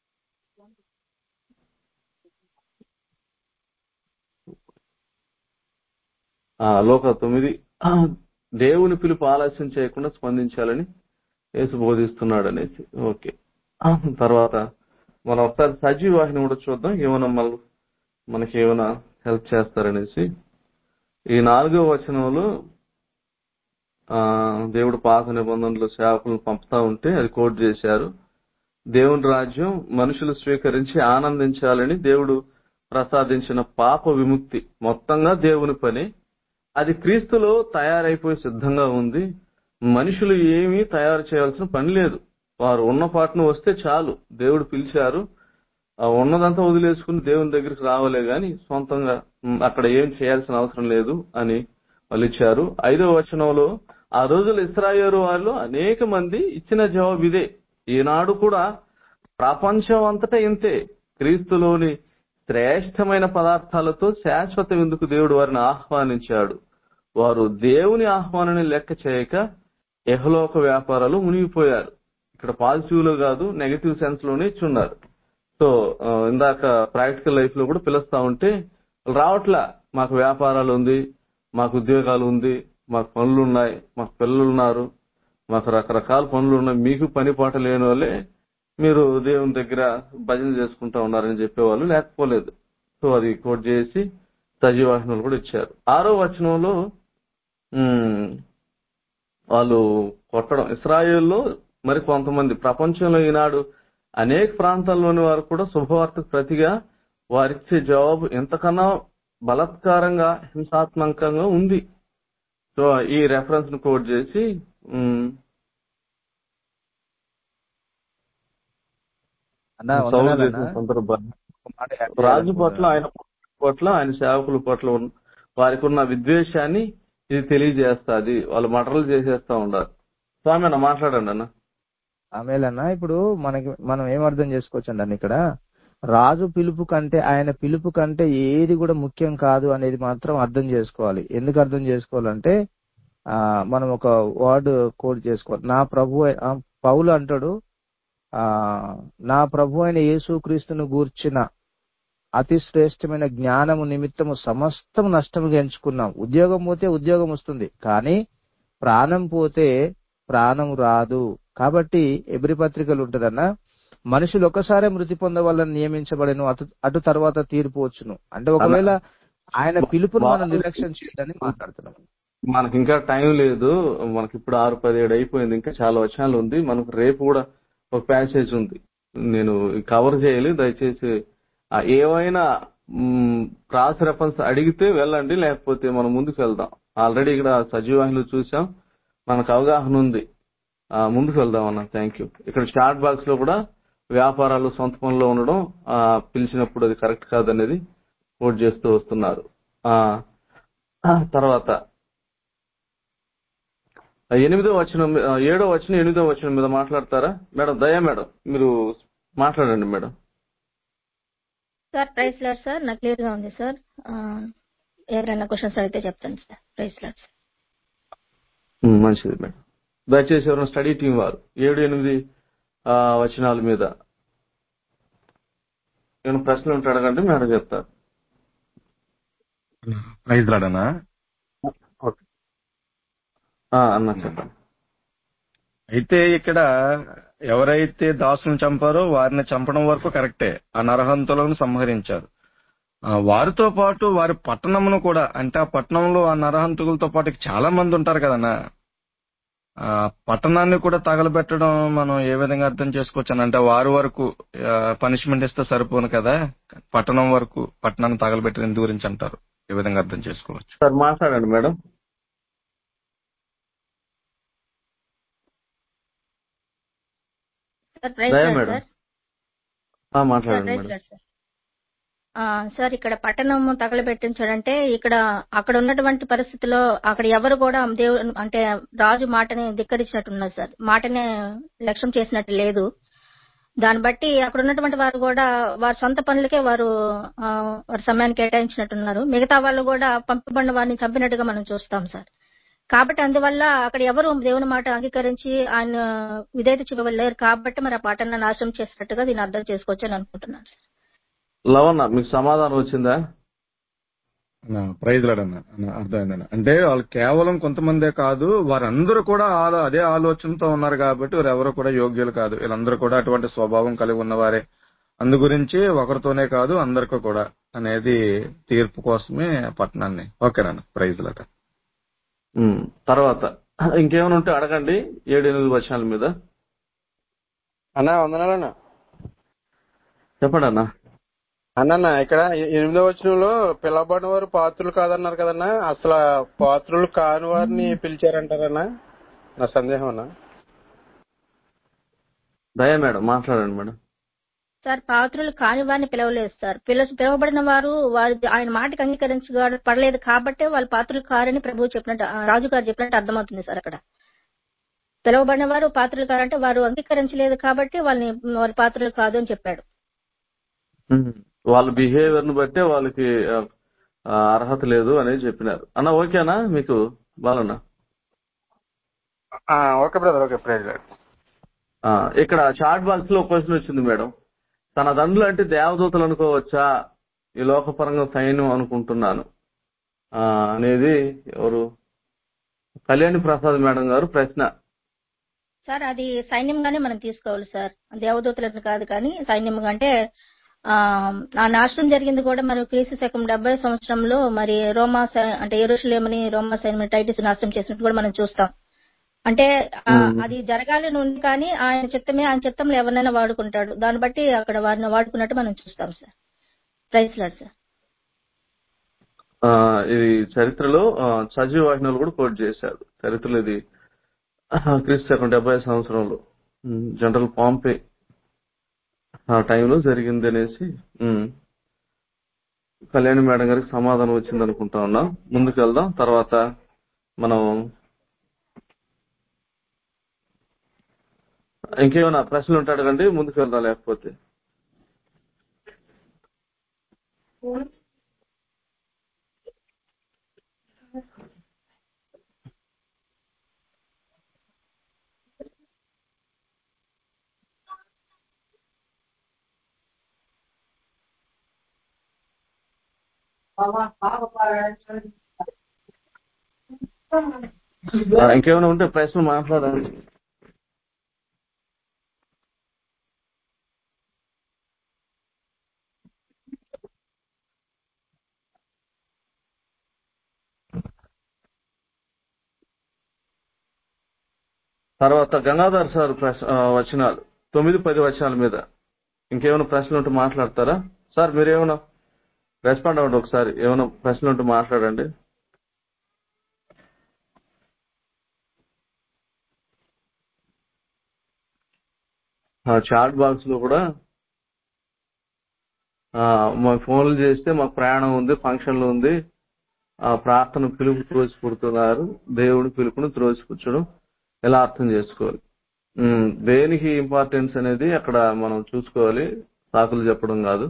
ఆ లోక తొమ్మిది ఆ, దేవుని పిలుపు ఆలస్యం చేయకుండా స్పందించాలని యేసు బోధిస్తున్నాడు అనేసి ఓకే ఆ, తర్వాత మనం ఒకసారి సజీవ వాహిని కూడా చూద్దాం ఏమైనా మళ్ళీ మనకి ఏమైనా హెల్ప్ చేస్తారనేసి ఈ నాలుగో వచనంలో ఆ దేవుడు పాత నిబంధనలు సేవకులను పంపుతా ఉంటే అది కోట్ చేశారు దేవుని రాజ్యం మనుషులు స్వీకరించి ఆనందించాలని దేవుడు ప్రసాదించిన పాప విముక్తి మొత్తంగా దేవుని పని అది క్రీస్తులో తయారైపోయి సిద్ధంగా ఉంది మనుషులు ఏమీ తయారు చేయాల్సిన పని లేదు వారు ఉన్న పాటను వస్తే చాలు దేవుడు పిలిచారు ఆ ఉన్నదంతా వదిలేసుకుని దేవుని దగ్గరికి రావాలే గాని సొంతంగా "ఉమ్, అక్కడ ఏం చేయాల్సిన అవసరం లేదు అని వాళ్ళు ఇచ్చారు ఐదో వచనంలో ఆ రోజులు ఇస్రాయేలు వాళ్ళు అనేక మంది ఇచ్చిన జవాబు ఇదే ఈనాడు కూడా ప్రపంచం అంతటా ఇంతే క్రీస్తులోని శ్రేష్టమైన పదార్థాలతో శాశ్వత విందుకు దేవుడు వారిని ఆహ్వానించాడు వారు దేవుని ఆహ్వానాన్ని లెక్క చేయక ఎహలోక వ్యాపారాలు మునిగిపోయారు ఇక్కడ పాజిటివ్ లో కాదు నెగటివ్ సెన్స్ లోనే ఇచ్చున్నారు సో ఆ, ఇందాక ప్రాక్టికల్ లైఫ్ లో కూడా పిలుస్తా ఉంటే వాళ్ళు రావట్లా మాకు వ్యాపారాలు ఉంది మాకు ఉద్యోగాలు ఉంది మాకు పనులు ఉన్నాయి మాకు పిల్లలు ఉన్నారు మాకు రకరకాల పనులు ఉన్నాయి మీకు పని పాట లేని వాళ్ళే మీరు దేవుని దగ్గర భజన చేసుకుంటా ఉన్నారని చెప్పేవాళ్ళు లేకపోలేదు సో అది కోట్ చేసి సజీవాహనాలు కూడా ఇచ్చారు ఆరో వచనంలో ఉమ్, వాళ్ళు కొట్టడం ఇస్రాయేల్లో మరి కొంతమంది ప్రపంచంలో ఈనాడు అనేక ప్రాంతాల్లోని వారు కూడా శుభవార్తకు ప్రతిగా వారిచ్చే జవాబు ఎంతకన్నా బలత్కారంగా హింసాత్మకంగా ఉంది సో ఈ రెఫరెన్స్ ను కోట్ చేసి ఉమ్, అన్న సౌలు వందనాలన్నా చేసిన సందర్భాన్ని ఒక మాట యాడ్ రాజు పట్ల చేయాలనుకున్నాను. ఆయన పట్ల ఆయన సేవకుల పట్ల ఉన్న- వారికి ఉన్న విద్వేషాన్ని ఇది తెలియజేస్తాది వాళ్ళు మటర్లు చేసేస్తా ఉండాలి స్వామి అన్న మాట్లాడండి అన్న ఆమెలన్నా ఇప్పుడు మనకి మనం ఏం అర్థం చేసుకోవచ్చు అండి ఇక్కడ రాజు పిలుపు కంటే ఆయన పిలుపు కంటే ఏది కూడా ముఖ్యం కాదు అనేది మాత్రం అర్థం చేసుకోవాలి ఎందుకు అర్థం చేసుకోవాలంటే ఆ మనం ఒక వర్డ్ కోడ్ చేసుకోవాలి నా ప్రభు అయి- ఆ, పౌలు అంటాడు ఆ నా ప్రభు అయిన యేసుక్రీస్తును గూర్చిన అతి శ్రేష్టమైన జ్ఞానము నిమిత్తము సమస్తం నష్టముగా ఎంచుకున్నాం ఉద్యోగం పోతే ఉద్యోగం వస్తుంది కానీ ప్రాణం పోతే ప్రాణం రాదు కాబట్టి ఎబ్రి పత్రికలు ఉంటుందన్న మనుషులు ఒకసారి మృతి పొందవాలని నియమించబడను అటు అటు తర్వాత తీర్పు వచ్చును అంటే ఒకవేళ ఆయన పిలుపును మనం నిర్లక్ష్యం చేయదని మాట్లాడుతున్నాం మనకి ఇంకా టైం లేదు మనకి ఇప్పుడు ఆరు పదిహేడు అయిపోయింది ఇంకా చాలా వచనాలు ఉంది మనకు రేపు కూడా ఒక ప్యాసేజ్ ఉంది నేను కవర్ చేయాలి దయచేసి ఆ ఏవైనా క్రాస్ రెఫరెన్స్ అడిగితే వెళ్ళండి లేకపోతే మనం ముందుకు వెళ్దాం ఆల్రెడీ ఇక్కడ సజీవాహిని చూసాం మనకు అవగాహన ఉంది ఆ, ముందుకు వెళ్దాం అన్న థ్యాంక్ యూ ఇక్కడ చాట్ బాక్స్ లో కూడా వ్యాపారాలు సొంత పనుల్లో ఉండడం ఆ, పిలిచినప్పుడు అది కరెక్ట్ కాదనేది ఓట్ చేస్తూ వస్తున్నారు ఆ, ఆ, తర్వాత ఆ, ఎనిమిదో వచనం మీ- ఆ, ఏడో వచనం ఎనిమిదో వచనం మీద మాట్లాడతారా మేడం దయా మేడం మీరు మాట్లాడండి madam sir praise lord sir నాకు క్లియర్ గా ఉంది సార్ ఆ, ఎవరైనా క్వశ్చన్స్ అడిగితే చెప్తాను sir praise lord sir um, మంచిది మేడం దయచేసి ఎవరైనా స్టడీ టీం వారు ఏడు ఎనిమిది ఆ, వచనాల మీద నేను ప్రశ్నలు ఉంటే అడగండి మేడం చెప్తారు ప్రైజ్ లాడనా ఓకే ఆ, అన్న చెప్పండి అయితే ఇక్కడ ఎవరైతే దాసులను చంపారో వారిని చంపడం వరకు కరెక్టే ఆ నరహంతులను సంహరించారు ఆ, వారితో పాటు వారి పట్టణమును కూడా అంటే ఆ పట్టణంలో ఆ నరహంతులతో పాటు చాలా మంది ఉంటారు కదన్నా ఆ పట్టణాన్ని కూడా తగలబెట్టడం మనం ఏ విధంగా అర్థం చేసుకోవచ్చు అంటే వారి వరకు పనిష్మెంట్ ఇస్తే సరిపోను కదా పట్టణం వరకు పట్టణాన్ని తగలబెట్టిన గురించి అంటారు ఏ విధంగా అర్థం చేసుకోవచ్చు సార్ మాట్లాడండి madam sir praise Daya lord madam sir ఆ, సార్ మాట్లాడండి ప్రైస్ మేడం లాడ్ సార్ ఆ, సార్ ఇక్కడ పట్టణం తగలబెట్టించాడంటే ఇక్కడ అక్కడ ఉన్నటువంటి పరిస్థితిలో అక్కడ ఎవరు కూడా దేవుడు అంటే రాజు మాటని ధిక్కరించినట్టున్నారు సార్ మాటనే లక్ష్యం చేసినట్టు లేదు దాన్ని బట్టి అక్కడ ఉన్నటువంటి వారు కూడా వారి సొంత పనులకే వారు ఆ, వారి సమయాన్ని కేటాయించినట్టున్నారు మిగతా వాళ్ళు కూడా పంపబడిన వారిని చంపినట్టుగా మనం చూస్తాం సార్ కాబట్టి అందువల్ల అక్కడ ఎవరు దేవుని మాట అంగీకరించి ఆయన విధేయత చూపలేరు కాబట్టి మరి ఆ పాటను నాశనం చేసినట్టుగా దీన్ని అర్థం చేసుకోవచ్చు అని అనుకుంటున్నాను సార్ లవణ మీకు సమాధానం వచ్చిందా ప్రైజ్ లాడన్న అర్థమైందన్న అంటే వాళ్ళు కేవలం కొంతమందే కాదు వారందరూ కూడా ఆలో- అదే ఆలోచనతో ఉన్నారు కాబట్టి వారెవరు కూడా యోగ్యులు కాదు వీళ్ళందరూ కూడా అటువంటి స్వభావం కలిగి ఉన్నవారే అందు గురించి ఒకరితోనే కాదు అందరికీ కూడా అనేది తీర్పు కోసమే పట్టణాన్ని ఓకేనా ప్రైజ్ లాట ఉమ్, తర్వాత ఇంకేమైనా ఉంటే అడగండి ఏడు ఎనిమిది వచనాల మీద అన్నా వందనాలన్నా చెప్పండి అన్న అన్న ఇక్కడ ఎ- ఎనిమిదో వచనంలో పిలవబడిన వారు పాత్రులు కాదన్నారు కదన్నా అసలు ఆ పాత్రులు కాని వారిని పిలిచారంటారన్నా నా సందేహం అన్నా దయా మేడం మాట్లాడండి మేడం సార్ పాత్రులు కాని వారిని పిలవలేదు సార్ పిల పిలవబడిన వారు వారి ఆయన మాటకి అంగీకరించ పడలేదు కాబట్టే వాళ్ళు పాత్రులు కారని ప్రభువు చెప్పినట్టు ఆ, రాజు గారు చెప్పినట్టు అర్థమవుతుంది సార్ అక్కడ పిలవబడిన వారు పాత్రలు కారంటే వారు అంగీకరించలేదు కాబట్టి వాళ్ళని వారి పాత్రలు కాదు అని చెప్పాడు ఉమ్, వాళ్ళ బిహేవియర్ ను బట్టే వాళ్ళకి ఆ, ఆ, అర్హత లేదు అనేది చెప్పినారు అన్న ఓకేనా మీకు బాలన్న ఓకే బ్రదర్ ఓకే ప్రైజ్ ఆ, ఇక్కడ చాట్ బాక్స్ లో క్వశ్చన్ వచ్చింది మేడం తన దండ్రులు అంటే దేవదూతలు అనుకోవచ్చా ఈ లోకపరంగా సైన్యం అనుకుంటున్నాను ఆ, అనేది ఎవరు కళ్యాణి ప్రసాద్ మేడం గారు ప్రశ్న సార్ అది సైన్యంగానే మనం తీసుకోవాలి సార్ దేవదూతలను కాదు కానీ సైన్యంగా అంటే ఆ ఆ నాశనం జరిగింది కూడా మరి క్రీస్తు శకం డెబ్బై సంవత్సరంలో మరి రోమా సై- అంటే ఎరుషలేమని రోమా సైన్యం టైటిస్ నాశనం చేసినట్టు కూడా మనం చూస్తాం అంటే ఆ, మ్మ్. అది జరగాలని ఉంది కానీ ఆయన చిత్తమే ఆయన చిత్తంలో ఎవరినైనా వాడుకుంటాడు దాన్ని బట్టి అక్కడ వారిని వాడుకున్నట్టు మనం చూస్తాం సార్ ప్రైస్ లాడ్ సార్ ఆ, ఇది చరిత్రలో ఆ, సజీవ వాహినులు కూడా కోట్ చేశారు చరిత్రలో ఇది ఆ, క్రీస్తు శకం డెబ్బై సంవత్సరంలో ఉమ్, జనరల్ పాంపే ఆ టైంలో జరిగింది అనేసి ఉమ్, కళ్యాణి మేడం గారికి సమాధానం వచ్చింది అనుకుంటా ఉన్నాం ముందుకు వెళ్దాం తర్వాత మనం ఇంకేమైనా ప్రశ్నలు ఉంటే అడగండి ముందుకు వెళ్దాం లేకపోతే ఆ, ఇంకేమైనా ఉంటే ప్రశ్నలు మాట్లాడండి తర్వాత గంగాధర్ సార్ ప్రశ్న ఆ, వచనాలు తొమ్మిది పది వచనాల మీద ఇంకేమైనా ప్రశ్నలు ఉంటే మాట్లాడతారా సార్ మీరేమైనా రెస్పాండ్ అవ్వండి ఒకసారి ఏమైనా ప్రశ్నలు ఉంటే మాట్లాడండి ఆ చాట్ బాక్స్ లో కూడా ఆ, మాకు ఫోన్లు చేస్తే మాకు ప్రయాణం ఉంది ఫంక్షన్లు ఉంది ఆ ప్రార్థన పిలుపు త్రోసిపుడుతున్నారు దేవుడి పిలుపును త్రోసిపుచ్చడం ఎలా అర్థం చేసుకోవాలి ఉమ్, దేనికి ఇంపార్టెన్స్ అనేది అక్కడ మనం చూసుకోవాలి సాకులు చెప్పడం కాదు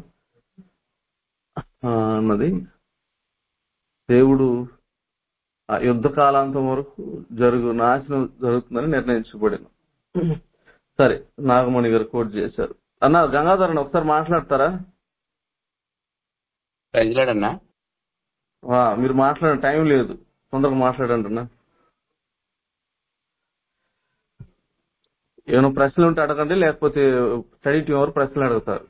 ఆ, అన్నది దేవుడు ఆ యుద్ధ కాలాంతం వరకు జరుగు నాశనం జరుగుతుందని నిర్ణయించబడింది సరే నాగమణి గారు కోట్ చేశారు అన్న గంగాధరన్ ఒకసారి మాట్లాడతారా ప్రజలాడన్నా ఆ, మీరు మాట్లాడే టైం లేదు తొందరగా మాట్లాడండి అన్న ఏమైనా ప్రశ్నలు ఉంటే అడగండి లేకపోతే స్టడీ టీం ఎవరు ప్రశ్నలు అడుగుతారు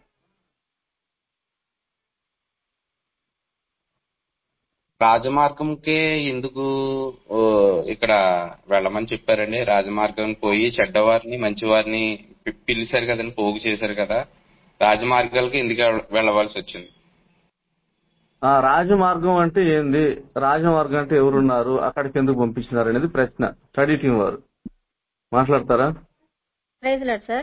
రాజమార్గంకే ఎందుకు ఓ, ఇక్కడ వెళ్ళమని చెప్పారండి రాజమార్గం పోయి చెడ్డవారిని మంచివారిని పి- పిలిచారు కదండి పోగు చేశారు కదా రాజమార్గాలకి ఎందుకు వెళ్- వెళ్ళవలసి వచ్చింది ఆ రాజమార్గం అంటే ఏంది రాజమార్గం అంటే ఎవరున్నారు అక్కడికి ఎందుకు పంపించినారు అనేది ప్రశ్న స్టడీ టీం వారు మాట్లాడతారా praise lord sir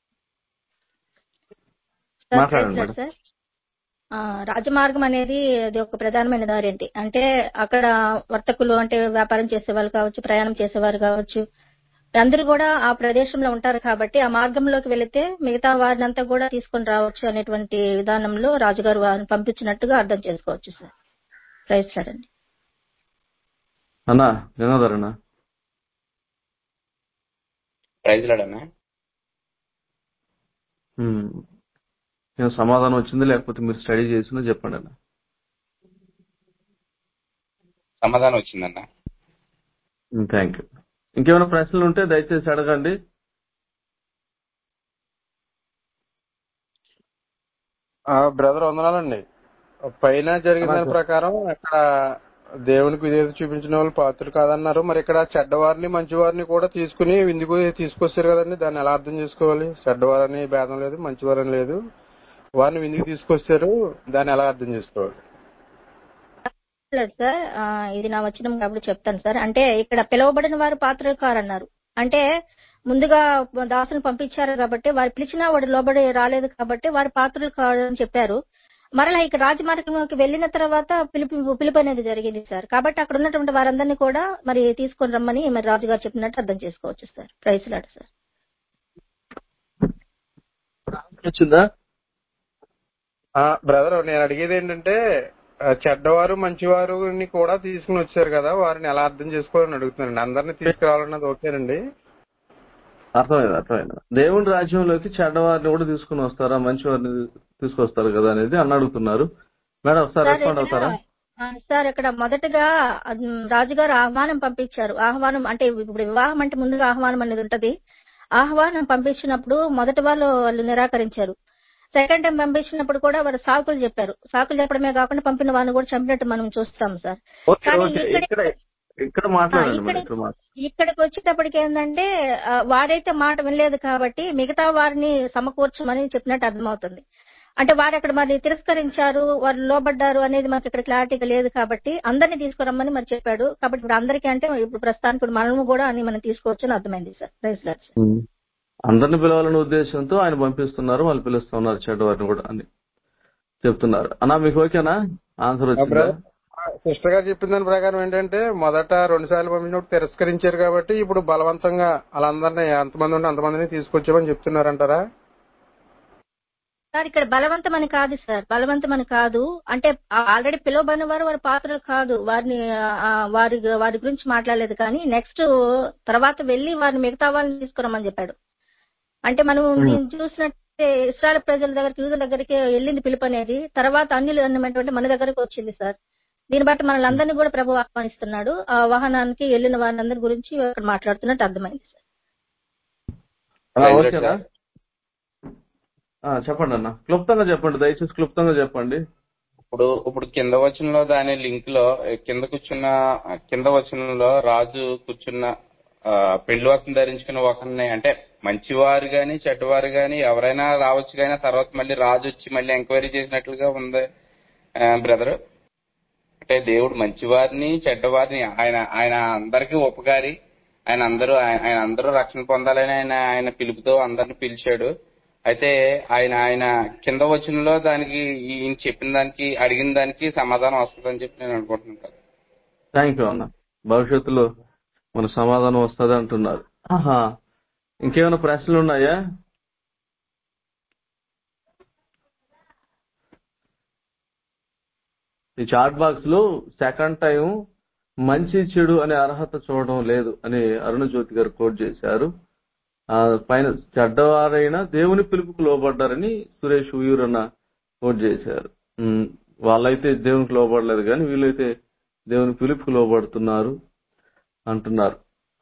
sir praise మాట్లాడండి లాడ్ మేడం సార్ ఆ, రాజమార్గం అనేది అది ఒక ప్రధానమైన దారి ఏంటి అంటే అక్కడ వర్తకులు అంటే వ్యాపారం చేసేవాళ్ళు కావచ్చు ప్రయాణం చేసేవారు కావచ్చు అందరూ కూడా ఆ ప్రదేశంలో ఉంటారు కాబట్టి ఆ మార్గంలోకి వెళితే మిగతా వారినంతా కూడా తీసుకొని రావచ్చు అనేటువంటి విధానంలో రాజుగారు వారిని పంపించినట్టుగా అర్థం చేసుకోవచ్చు సార్ ప్రైజ్ లాడ్ అండి అన్నా గంగాధర్ అన్న ప్రైజ్లాడన్నా ఉమ్. ఏం సమాధానం వచ్చింది లేకపోతే మీరు స్టడీ చేసిందో చెప్పండి అన్న సమాధానం వచ్చిందన్న థ్యాంక్ యూ ఇంకేమైనా ప్రశ్నలు ఉంటే దయచేసి అడగండి బ్రదర్ వందనాలండి పైన జరిగిన అన్నా దాని సార్ ప్రకారం అక్కడ దేవునికి విధేయత చూపించిన వాళ్ళు పాత్రలు కాదన్నారు మరి ఇక్కడ చెడ్డవారిని మంచివారిని కూడా తీసుకుని విందుకు తీసుకొస్తారు కదండి దాన్ని ఎలా అర్థం చేసుకోవాలి చెడ్డవారని భేదం లేదు మంచివారని లేదు వారిని విందుకు తీసుకొస్తారు దాన్ని ఎలా అర్థం చేసుకోవాలి లేదు సార్ ఆ, ఇది నా వచ్చిన కాబట్టి చెప్తాను సార్ అంటే ఇక్కడ పిలువబడిన వారు పాత్రలు కారన్నారు అంటే ముందుగా దాసుని పంపించారు కాబట్టి వారు పిలిచినా వాడు లోబడి రాలేదు కాబట్టి వారి పాత్రలు కాదని చెప్పారు మరలా ఇక రాజమార్గంలోకి వెళ్ళిన తర్వాత పిలుపు పిలుపు అనేది జరిగింది సార్ కాబట్టి అక్కడ ఉన్నటువంటి వారందరినీ కూడా మరి తీసుకొని రమ్మని మరి రాజుగారు చెప్పినట్టు అర్థం చేసుకోవచ్చు సార్ ప్రైస్ లాడు సార్ వచ్చిందా బ్రదర్ నేను అడిగేది ఏంటంటే ఆ, చెడ్డవారు మంచివారుని కూడా తీసుకుని వచ్చారు కదా వారిని ఎలా అర్థం చేసుకోవాలని అడుగుతున్నానండి అందరినీ తీసుకురావాలన్నది ఓకేనండి అర్థమైంది అర్థమైంది దేవుని రాజ్యంలోకి చెడ్డవారిని కూడా తీసుకుని వస్తారా మంచివారిని తీసుకొస్తారు కదా అనేది అన్న అడుగుతున్నారు మేడం ఒకసారి సార్ రెస్పాండ్ ఇక్కడ అవుతారా ఆ, సార్ ఇక్కడ మొదటగా అది రాజుగారు ఆహ్వానం పంపించారు ఆహ్వానం అంటే ఇప్పుడు వివాహం అంటే ముందుగా ఆహ్వానం అనేది ఉంటది ఆహ్వానం పంపించినప్పుడు మొదటి వాళ్ళు వాళ్ళు నిరాకరించారు సెకండ్ టైం పంపించినప్పుడు కూడా వారు సాకులు చెప్పారు సాకులు చెప్పడమే కాకుండా పంపిన వాళ్ళని కూడా చంపినట్టు మనం చూస్తాం సార్ ఓకే కానీ ఓకే ఇక్కడ ఇక్కడ ఇక్కడ ఆ, మాట్లాడండి ఇక్కడ మేడం ఇక్కడ మాట్లాడండి ఇక్కడికి వచ్చేటప్పటికి ఏంటంటే ఆ, వారైతే మాట వినలేదు కాబట్టి మిగతా వారిని సమకూర్చమని చెప్పినట్టు అర్థమవుతుంది అంటే వారు అక్కడ మరి తిరస్కరించారు వారు లోబడ్డారు అనేది మనకి ఇక్కడ క్లారిటీగా లేదు కాబట్టి అందరినీ తీసుకురమ్మని మరి చెప్పాడు కాబట్టి ఇప్పుడు అందరికీ అంటే ఇప్పుడు ప్రస్తుతానికి ఇప్పుడు మనము కూడా అని మనం తీసుకోవచ్చు అని అర్థమైంది sir praise lord sir um. అందరిని పిలవాలనే ఉద్దేశంతో ఆయన పంపిస్తున్నారు వాళ్ళు పిలుస్తున్నారు చెడ్డవారిని కూడా అని చెప్తున్నారు అన్నా మీకు ఓకేనా ఆన్సర్ వచ్చిందా బ్రదర్ సిస్టర్ గారు చెప్పిన దాని ప్రకారం ఏంటంటే మొదట రెండు సార్లు పంపించినప్పుడు తిరస్కరించారు కాబట్టి ఇప్పుడు బలవంతంగా వాళ్ళందరినీ ఎంతమంది ఉంటే అంతమందిని తీసుకొచ్చామని చెప్తున్నారంటారా సార్ ఇక్కడ బలవంతం అని కాదు సార్ బలవంతం అని కాదు అంటే ఆల్రెడీ పిలువబడిన వారు వారి పాత్రలు కాదు వారిని ఆ, వారి వారి గురించి మాట్లాడలేదు కానీ నెక్స్ట్ తర్వాత వెళ్ళి వారిని మిగతా వాళ్ళని తీసుకురమ్మని చెప్పాడు అంటే మనం ఉమ్. దీన్ని చూసినట్టు ఇస్రాయల్ ప్రజల దగ్గరికి యూదుల దగ్గరికి వెళ్ళింది పిలుపు అనేది తర్వాత అన్యులు అన్నటువంటి మన దగ్గరకు వచ్చింది సార్ దీన్ని బట్టి మనల్ని అందరినీ కూడా ప్రభు ఆహ్వానిస్తున్నాడు ఆ వాహనానికి వెళ్ళిన వారందరి గురించి ఇక్కడ మాట్లాడుతున్నట్టు అర్థమైంది సార్ ఆ, ప్రైజ్ ఓకేనా లార్డ్ సార్. ఆ, చెప్పండి అన్న క్లుప్తంగా చెప్పండి దయచేసి క్లుప్తంగా చెప్పండి ఇప్పుడు ఇప్పుడు కింద వచనంలో దాని లింక్ లో కింద కూర్చున్న కింద వచనంలో రాజు కూర్చున్న ఆ, పెళ్లి వస్త్రం ధరించుకున్న ఒకరిని అంటే మంచివారు గాని చెడ్డవారు గాని ఎవరైనా రావచ్చు కానీ ఆ తర్వాత మళ్ళీ రాజు వచ్చి మళ్ళీ ఎంక్వైరీ చేసినట్లుగా ఉంది బ్రదర్ అంటే దేవుడు మంచివారిని చెడ్డవారిని ఆయన ఆయన అందరికీ ఉపకారి ఆయన అందరూ ఆయన ఆయన అందరూ రక్షణ పొందాలని ఆయన ఆయన పిలుపుతో అందరిని పిలిచాడు అయితే ఆయన ఆయన కింద వచనంలో దానికి ఈయన చెప్పిన దానికి అడిగిన దానికి సమాధానం వస్తుందని చెప్పి నేను అనుకుంటున్నాను కదా థ్యాంక్ యూ అన్న భవిష్యత్తులో మన సమాధానం వస్తుంది అంటున్నారు ఆహా ఇంకేమైనా ప్రశ్నలు ఉన్నాయా ఈ చాట్ బాక్స్ లో సెకండ్ టైం మంచి చెడు అనే అర్హత చూడడం లేదు అని అరుణ జ్యోతి గారు కోట్ చేశారు ఆ పైన చెడ్డవారైనా దేవుని పిలుపుకు లోబడ్డారని సురేష్ ఉయ్యూర్ అన్న కోట్ చేశారు ఉమ్, వాళ్ళైతే దేవునికి లోబడలేదు కానీ వీళ్ళైతే దేవుని పిలుపుకు లోబడుతున్నారు అంటున్నారు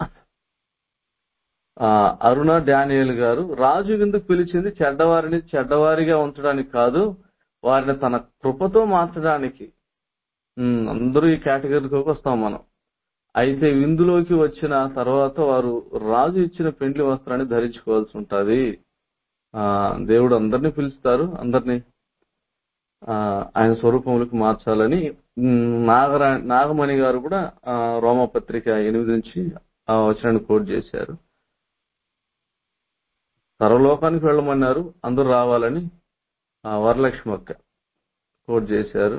ఆ అరుణ డానియల్ గారు రాజు ఎందుకు పిలిచింది చెడ్డవారిని చెడ్డవారిగా ఉంచడానికి కాదు వారిని తన కృపతో మార్చడానికి ఉమ్, అందరూ ఈ కేటగిరీలోకి వస్తాం మనం అయితే విందులోకి వచ్చిన తర్వాత వారు రాజు ఇచ్చిన పెండ్లి వస్త్రాన్ని ధరించుకోవాల్సి ఉంటది ఆ దేవుడు అందరినీ పిలుస్తారు అందరినీ ఆ, ఆయన స్వరూపములకు మార్చాలని ఉమ్, నాగరా నాగమణి గారు కూడా ఆ, రోమపత్రిక ఎనిమిది నుంచి ఆ వచనాన్ని కోట్ చేశారు సర్వలోకానికి వెళ్ళమన్నారు అందరూ రావాలని ఆ, వరలక్ష్మి అక్క కోట్ చేశారు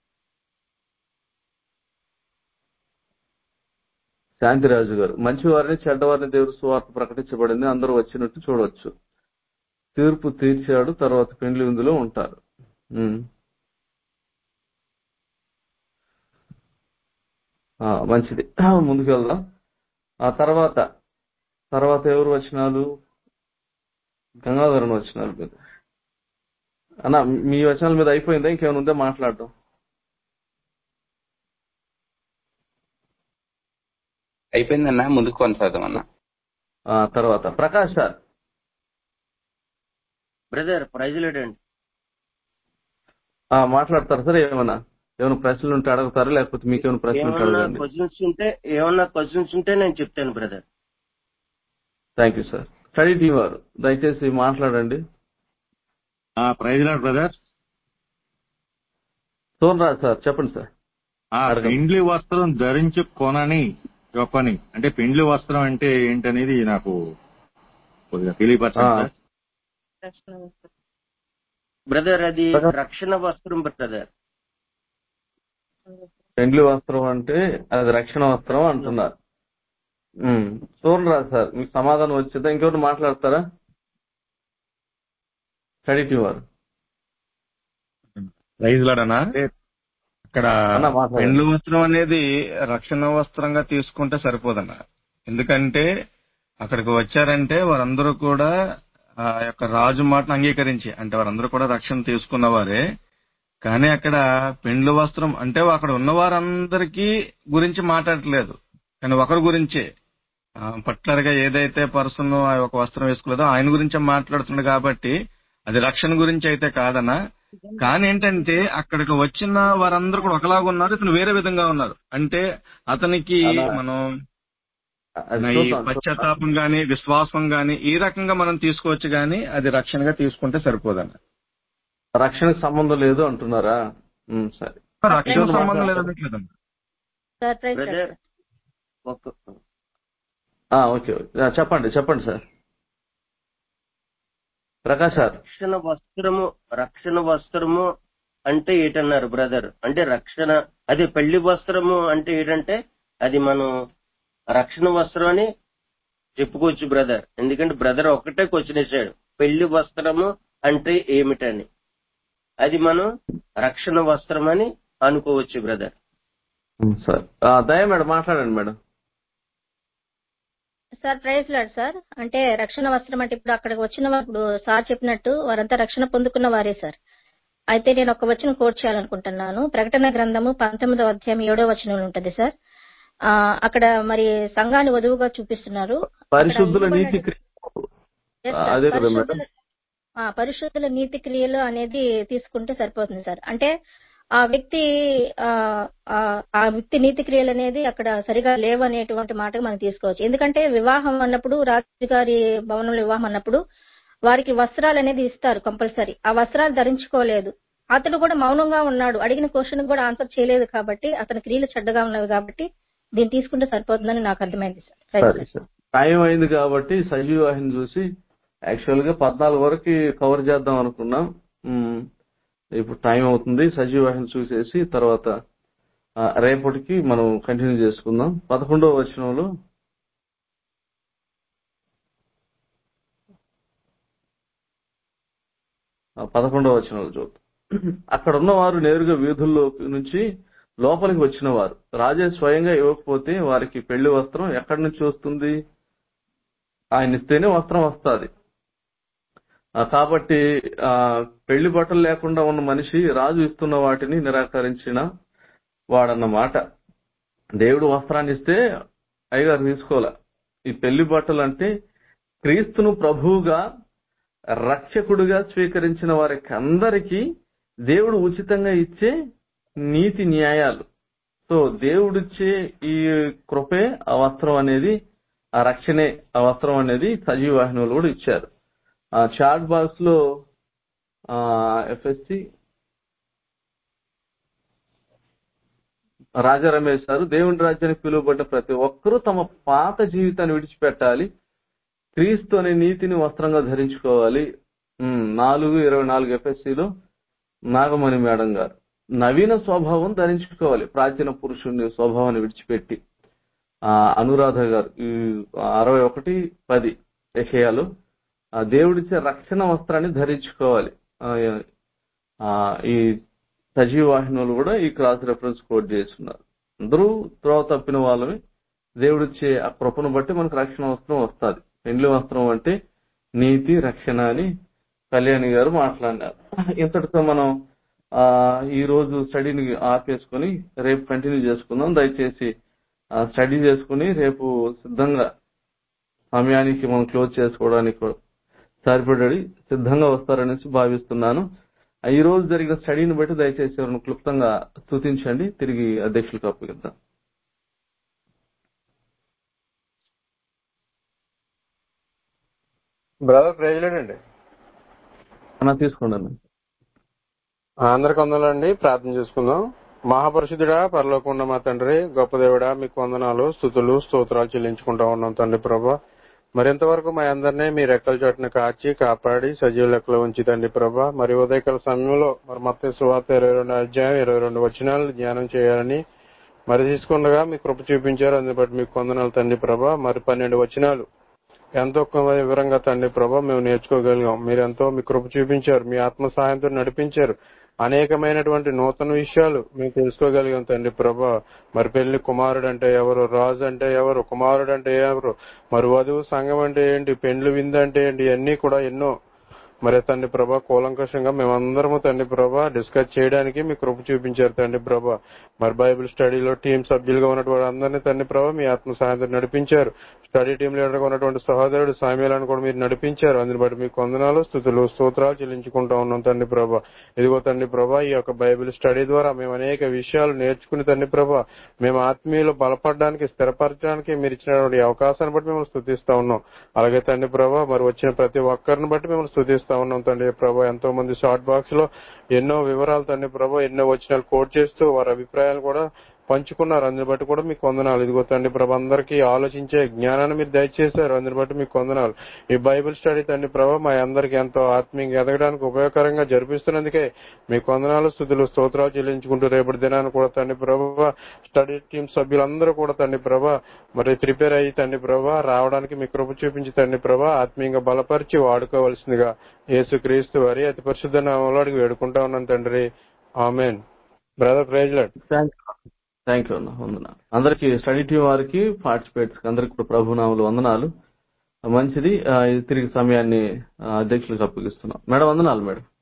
శాంతిరాజు గారు మంచివారిని చెడ్డవారిని దేవుడు సువార్త ప్రకటించబడింది అందరూ వచ్చినట్టు చూడొచ్చు తీర్పు తీర్చాడు తర్వాత పెండ్లి విందులో ఉంటారు ఉమ్. ఆ, మంచిది ముందుకు వెళ్దాం ఆ తర్వాత తర్వాత ఎవరు వచ్చినాలు గంగాధరన్ వచ్చినారు మీద అన్న మీ వచనాల మీద అయిపోయిందా ఇంకేమైనా ఉందా మాట్లాడడం అయిపోయిందన్నా ముందుకు కొనసాగం అన్న ఆ తర్వాత ప్రకాష్ సార్ బ్రదర్ ప్రైజ్ లేడండి ఆ, మాట్లాడతారు సార్ ఏమన్నా ఏమైనా ప్రశ్నలు ఉంటే అడుగుతారా లేకపోతే మీకేమైనా ప్రశ్నలు ఉంటే ఏమన్నా అడగండి క్వశ్చన్స్ ఉంటే ఏమన్నా క్వశ్చన్స్ ఉంటే నేను చెప్తాను brother thank you sir study team వారు దయచేసి మాట్లాడండి praise lord brother Somaraj sir చెప్పండి సార్ ఆ అడగండి. పెండ్లి వస్త్రం ధరించి కొనని చెప్పని అంటే పెండ్లి వస్త్రం అంటే ఏంటనేది నాకు కొద్దిగా తెలియపరచండి ఆ. సార్ బ్రదర్ అది Brother. రక్షణ వస్త్రం బ్రదర్ పెండ్లి వస్త్రం అంటే అది రక్షణ వస్త్రం అంటున్నారు ఉమ్. సోమరాజ్ సార్ మీకు సమాధానం వచ్చిందా ఇంకెవరు మాట్లాడతారా స్టడీ టీం వారు ప్రైజ్ లాడనా అక్కడ అన్న, మాట్లాడండి. పెండ్లు వస్త్రం అనేది రక్షణ వస్త్రంగా తీసుకుంటే సరిపోదన్న ఎందుకంటే అక్కడికి వచ్చారంటే వారందరూ కూడా ఆ యొక్క రాజు మాటను అంగీకరించి అంటే వారందరూ కూడా రక్షణ తీసుకున్నవారే కానీ అక్కడ పెండ్లు వస్త్రం అంటే అక్కడ ఉన్న వారందరికీ గురించి మాట్లాడట్లేదు కానీ ఒకరి గురించే పర్టికులర్ గా ఏదైతే పర్సన్ ఆ యొక్క వస్త్రం వేసుకోలేదో ఆయన గురించే మాట్లాడుతుంది కాబట్టి అది రక్షణ గురించి అయితే కాదన్నా కానీ ఏంటంటే అక్కడికి వచ్చిన వారందరూ కూడా ఒకలాగా ఉన్నారు ఇతను వేరే విధంగా ఉన్నారు అంటే అతనికి అలా- మనం అది ఈ చూద్దాం, చూద్దాం. పశ్చాత్తాపం గాని విశ్వాసం గాని ఈ రకంగా మనం తీసుకోవచ్చు గాని అది రక్షణగా తీసుకుంటే సరిపోదన్న రక్షణకు సంబంధం లేదు అంటున్నారా ఉమ్, సరే రక్షణ ఇంకొకరు సంబంధం మాట్లాడతారా? లేదనట్లేదన్న sir praise lord brother sir. ఒక ఆ, ఓకే ఓకే ఆ, చెప్పండి చెప్పండి సార్ ప్రకాష్ సార్ రక్షణ వస్త్రము రక్షణ వస్త్రము అంటే ఏటన్నారు బ్రదర్ అంటే రక్షణ అదే పెళ్లి వస్త్రము అంటే ఏంటంటే అది మనం రక్షణ వస్త్రం అని చెప్పుకోవచ్చు బ్రదర్ ఎందుకంటే బ్రదర్ ఒకటే క్వశ్చన్ వేసాడు పెళ్లి వస్త్రము అంటే ఏమిటని అది మనం రక్షణ వస్త్రం అని అనుకోవచ్చు బ్రదర్ ఉమ్, సార్ ఆ, దయ మేడం మాట్లాడండి madam sir praise lord sir అంటే రక్షణ వస్త్రం అంటే ఇప్పుడు అక్కడికి వచ్చిన వా- ఇప్పుడు సార్ చెప్పినట్టు వారంతా రక్షణ పొందుకున్న వారే సార్ అయితే నేను ఒక వచనం కోట్ చేయాలనుకుంటున్నాను ప్రకటన గ్రంథము పంతొమ్మిదవ అధ్యాయం ఏడో వచనం ఉంటుంది సార్ ఆ, అక్కడ మరి సంఘాన్ని వధువుగా చూపిస్తున్నారు అక్కడ పరిశుద్ధుల ఇవ్వబడిన- నీతి క్రియ Yes, sir. అదే కదా మేడం పరిశుద్ధుల ఆ, పరిశుద్ధుల నీతి క్రియలు అనేది తీసుకుంటే సరిపోతుంది సార్ అంటే ఆ వ్యక్తి ఆ, ఆ ఆ వ్యక్తి నీతి క్రియలు అనేది అక్కడ సరిగా లేవు అనేటువంటి మాట మనం తీసుకోవచ్చు ఎందుకంటే వివాహం అన్నప్పుడు రాజుగారి భవనంలో వివాహం అన్నప్పుడు వారికి వస్త్రాలు అనేది ఇస్తారు కంపల్సరీ ఆ వస్త్రాలు ధరించుకోలేదు అతడు కూడా మౌనంగా ఉన్నాడు అడిగిన క్వశ్చన్ కూడా ఆన్సర్ చేయలేదు కాబట్టి అతని క్రియలు చెడ్డగా ఉన్నవి కాబట్టి దీన్ని తీసుకుంటే సరిపోతుందని నాకు అర్థమైంది సార్ సరే సార్ టైం అయింది కాబట్టి సజీవాహిని చూసి యాక్చువల్ గా పద్నాలుగు వరకు కవర్ చేద్దాం అనుకున్నాం ఉమ్, ఇప్పుడు టైం అవుతుంది సజీవాహిని చూసేసి తర్వాత ఆ, రేపటికి మనం కంటిన్యూ చేసుకుందాం పదకొండవ వచనంలో ఆ, పదకొండవ వచనంలో చూద్దాం అక్కడ ఉన్నవారు నేరుగా వీధుల్లో నుంచి లోపలికి వచ్చిన వారు రాజే స్వయంగా ఇవ్వకపోతే వారికి పెళ్లి వస్త్రం ఎక్కడి నుంచి వస్తుంది ఆయన ఇస్తేనే వస్త్రం వస్తుంది కాబట్టి ఆ పెళ్లి బట్టలు లేకుండా ఉన్న మనిషి రాజు ఇస్తున్న వాటిని నిరాకరించిన వాడన్నమాట దేవుడు వస్త్రాన్ని ఇస్తే అయ్యగారు తీసుకోలే ఈ పెళ్లి బట్టలు అంటే క్రీస్తును ప్రభువుగా రక్షకుడుగా స్వీకరించిన వారికి అందరికీ దేవుడు ఉచితంగా ఇచ్చే నీతి న్యాయాలు సో దేవుడిచ్చే ఈ కృపే ఆ వస్త్రం అనేది ఆ రక్షణే ఆ వస్త్రం అనేది సజీవాహినులు కూడా ఇచ్చారు ఆ చాట్ బాక్స్ లో ఎఫ్ఎస్సి రాజా రమేష్ గారు దేవుని రాజ్యానికి పిలువబడ్డ ప్రతి ఒక్కరూ తమ పాత జీవితాన్ని విడిచిపెట్టాలి క్రీస్తు అనే నీతిని వస్త్రంగా ధరించుకోవాలి ఉమ్, నాలుగు ఇరవై నాలుగు ఎఫ్ఎస్సిలో నాగమణి మేడం గారు నవీన స్వభావం ధరించుకోవాలి ప్రాచీన పురుషుని స్వభావాన్ని విడిచిపెట్టి ఆ అనురాధ గారు ఈ అరవై ఒకటి పది ఎషయాలు ఆ దేవుడిచ్చే రక్షణ వస్త్రాన్ని ధరించుకోవాలి ఆ, ఆ, ఈ సజీవాహినులు కూడా ఈ క్రాస్ రెఫరెన్స్ కోట్ చేస్తున్నారు అందరూ త్రోవ తప్పిన వాళ్ళని దేవుడిచ్చే ఆ కృపను బట్టి మనకు రక్షణ వస్త్రం వస్తుంది పెండ్లి వస్త్రం అంటే నీతి రక్షణ అని కళ్యాణి గారు మాట్లాడినారు ఇంతటితో మనం ఆ ఈ రోజు స్టడీని ఆపేసుకొని రేపు కంటిన్యూ చేసుకుందాం దయచేసి ఆ, స్టడీ చేసుకుని రేపు సిద్ధంగా సమయానికి మనం క్లోజ్ చేసుకోవడానికి కూడా సరిపడి సిద్ధంగా వస్తారనేసి భావిస్తున్నాను ఆ, ఈ రోజు జరిగిన స్టడీని బట్టి దయచేసి ఎవరిని క్లుప్తంగా స్తుతించండి తిరిగి అధ్యక్షులకు అప్పగిద్దాం బ్రదర్ ప్రైజ్లేడ్ అండి అన్న తీసుకోండి అన్న అందరికి వందలండి ప్రార్థన చేసుకుందాం మహాపరిశుద్ధుడా పరలోకుండ మా తండ్రి గొప్ప దేవుడా మీకు వందనాలు స్థుతులు స్తోత్రాలు చెల్లించుకుంటా ఉన్నాం తండ్రి ప్రభా మరింతవరకు మా అందరినీ మీ రెక్కల చోటున కాచి కాపాడి సజీవ లెక్కలో ఉంచి తండ్రి ప్రభా మరి ఉదయకాల సమయంలో మరి మొత్తం సువార్త ఇరవై రెండు అధ్యాయం ఇరవై రెండు వచనాలు ధ్యానం చేయాలని మరి తీసుకుండగా మీ కృప చూపించారు అందుని బట్టి మీకు వందనాలు తండ్రి ప్రభా మరి పన్నెండు వచనాలు ఎంతో కొంత వివరంగా తండ్రి ప్రభా మేము నేర్చుకోగలిగాం మీరు ఎంతో మీ కృప చూపించారు మీ ఆత్మ సహాయంతో నడిపించారు అనేకమైనటువంటి నూతన విషయాలు మేము తెలుసుకోగలిగాం తండ్రి ప్రభా మరి పెళ్లి కుమారుడు అంటే ఎవరు రాజు అంటే ఎవరు కుమారుడు అంటే ఎవరు మరి వధువు సంఘం అంటే ఏంటి పెండ్లు విందు అంటే ఏంటి ఇవన్నీ కూడా ఎన్నో మరి తండ్రి ప్రభా కూలంకషంగా మేమందరము తండ్రి ప్రభా డిస్కస్ చేయడానికి మీ కృప చూపించారు తండ్రి ప్రభా మరి బైబిల్ స్టడీలో టీం సభ్యులుగా ఉన్నటువంటి అందరినీ తండ్రి ప్రభా మీ ఆత్మ సహాయంతో నడిపించారు స్టడీ టీం లీడర్గా ఉన్నటువంటి సహోదరుడు సామ్యాలను కూడా మీరు నడిపించారు అందుని బట్టి మీకు వందనాలు స్థుతులు స్తోత్రాలు చెల్లించుకుంటా ఉన్నాం తండ్రి ప్రభా ఇదిగో తండ్రి ప్రభా ఈ యొక్క బైబిల్ స్టడీ ద్వారా మేము అనేక విషయాలు నేర్చుకుని తండ్రి ప్రభా మేము ఆత్మీయులు బలపడడానికి స్థిరపరచడానికి మీరు ఇచ్చినటువంటి ఈ అవకాశాన్ని బట్టి మేము స్థుతిస్తా ఉన్నాం అలాగే తండ్రి ప్రభా మరి వచ్చిన ప్రతి ఒక్కరిని బట్టి మేము స్థుతిస్తా ఉన్నాం తండ్రి ప్రభా ఎంతో మంది షార్ట్ బాక్స్ లో ఎన్నో వివరాలు తండ్రి ప్రభా ఎన్నో వచ్చినాలు కోట్ చేస్తూ వారి అభిప్రాయాలు కూడా పంచుకున్నారు అందుని బట్టి కూడా మీకు వందనాలు ఇదిగో తండ్రి ప్రభా అందరికీ ఆలోచించే జ్ఞానాన్ని మీరు దయచేశారు అందుని బట్టి మీకు వందనాలు ఈ బైబిల్ స్టడీ తండ్రి ప్రభా మా అందరికి ఎంతో ఆత్మీయంగా ఎదగడానికి ఉపయోగకరంగా జరిపిస్తున్నందుకే మీకు వందనాలు స్థుతులు స్తోత్రాలు చెల్లించుకుంటూ రేపటి దినాన్ని కూడా తండ్రి ప్రభా స్టడీ టీం సభ్యులందరూ కూడా తండ్రి ప్రభా మరి ప్రిపేర్ అయ్యి తండ్రి ప్రభా రావడానికి మీ కృప చూపించి తండ్రి ప్రభా ఆత్మీయంగా బలపరిచి వాడుకోవలసిందిగా యేసు క్రీస్తు వారి అతి పరిశుద్ధ నామంలో అడిగి వేడుకుంటా ఉన్నాను తండ్రి amen brother praise lord thank thank you అన్న వందనాలు అందరికి స్టడీ టీం వారికి పార్టిసిపేట్స్ అందరికి కూడా ప్రభునాములు వందనాలు మంచిది ఆ, ఇది తిరిగి సమయాన్ని ఆ, అధ్యక్షులకు అప్పగిస్తున్నాం మేడం వందనాలు మేడం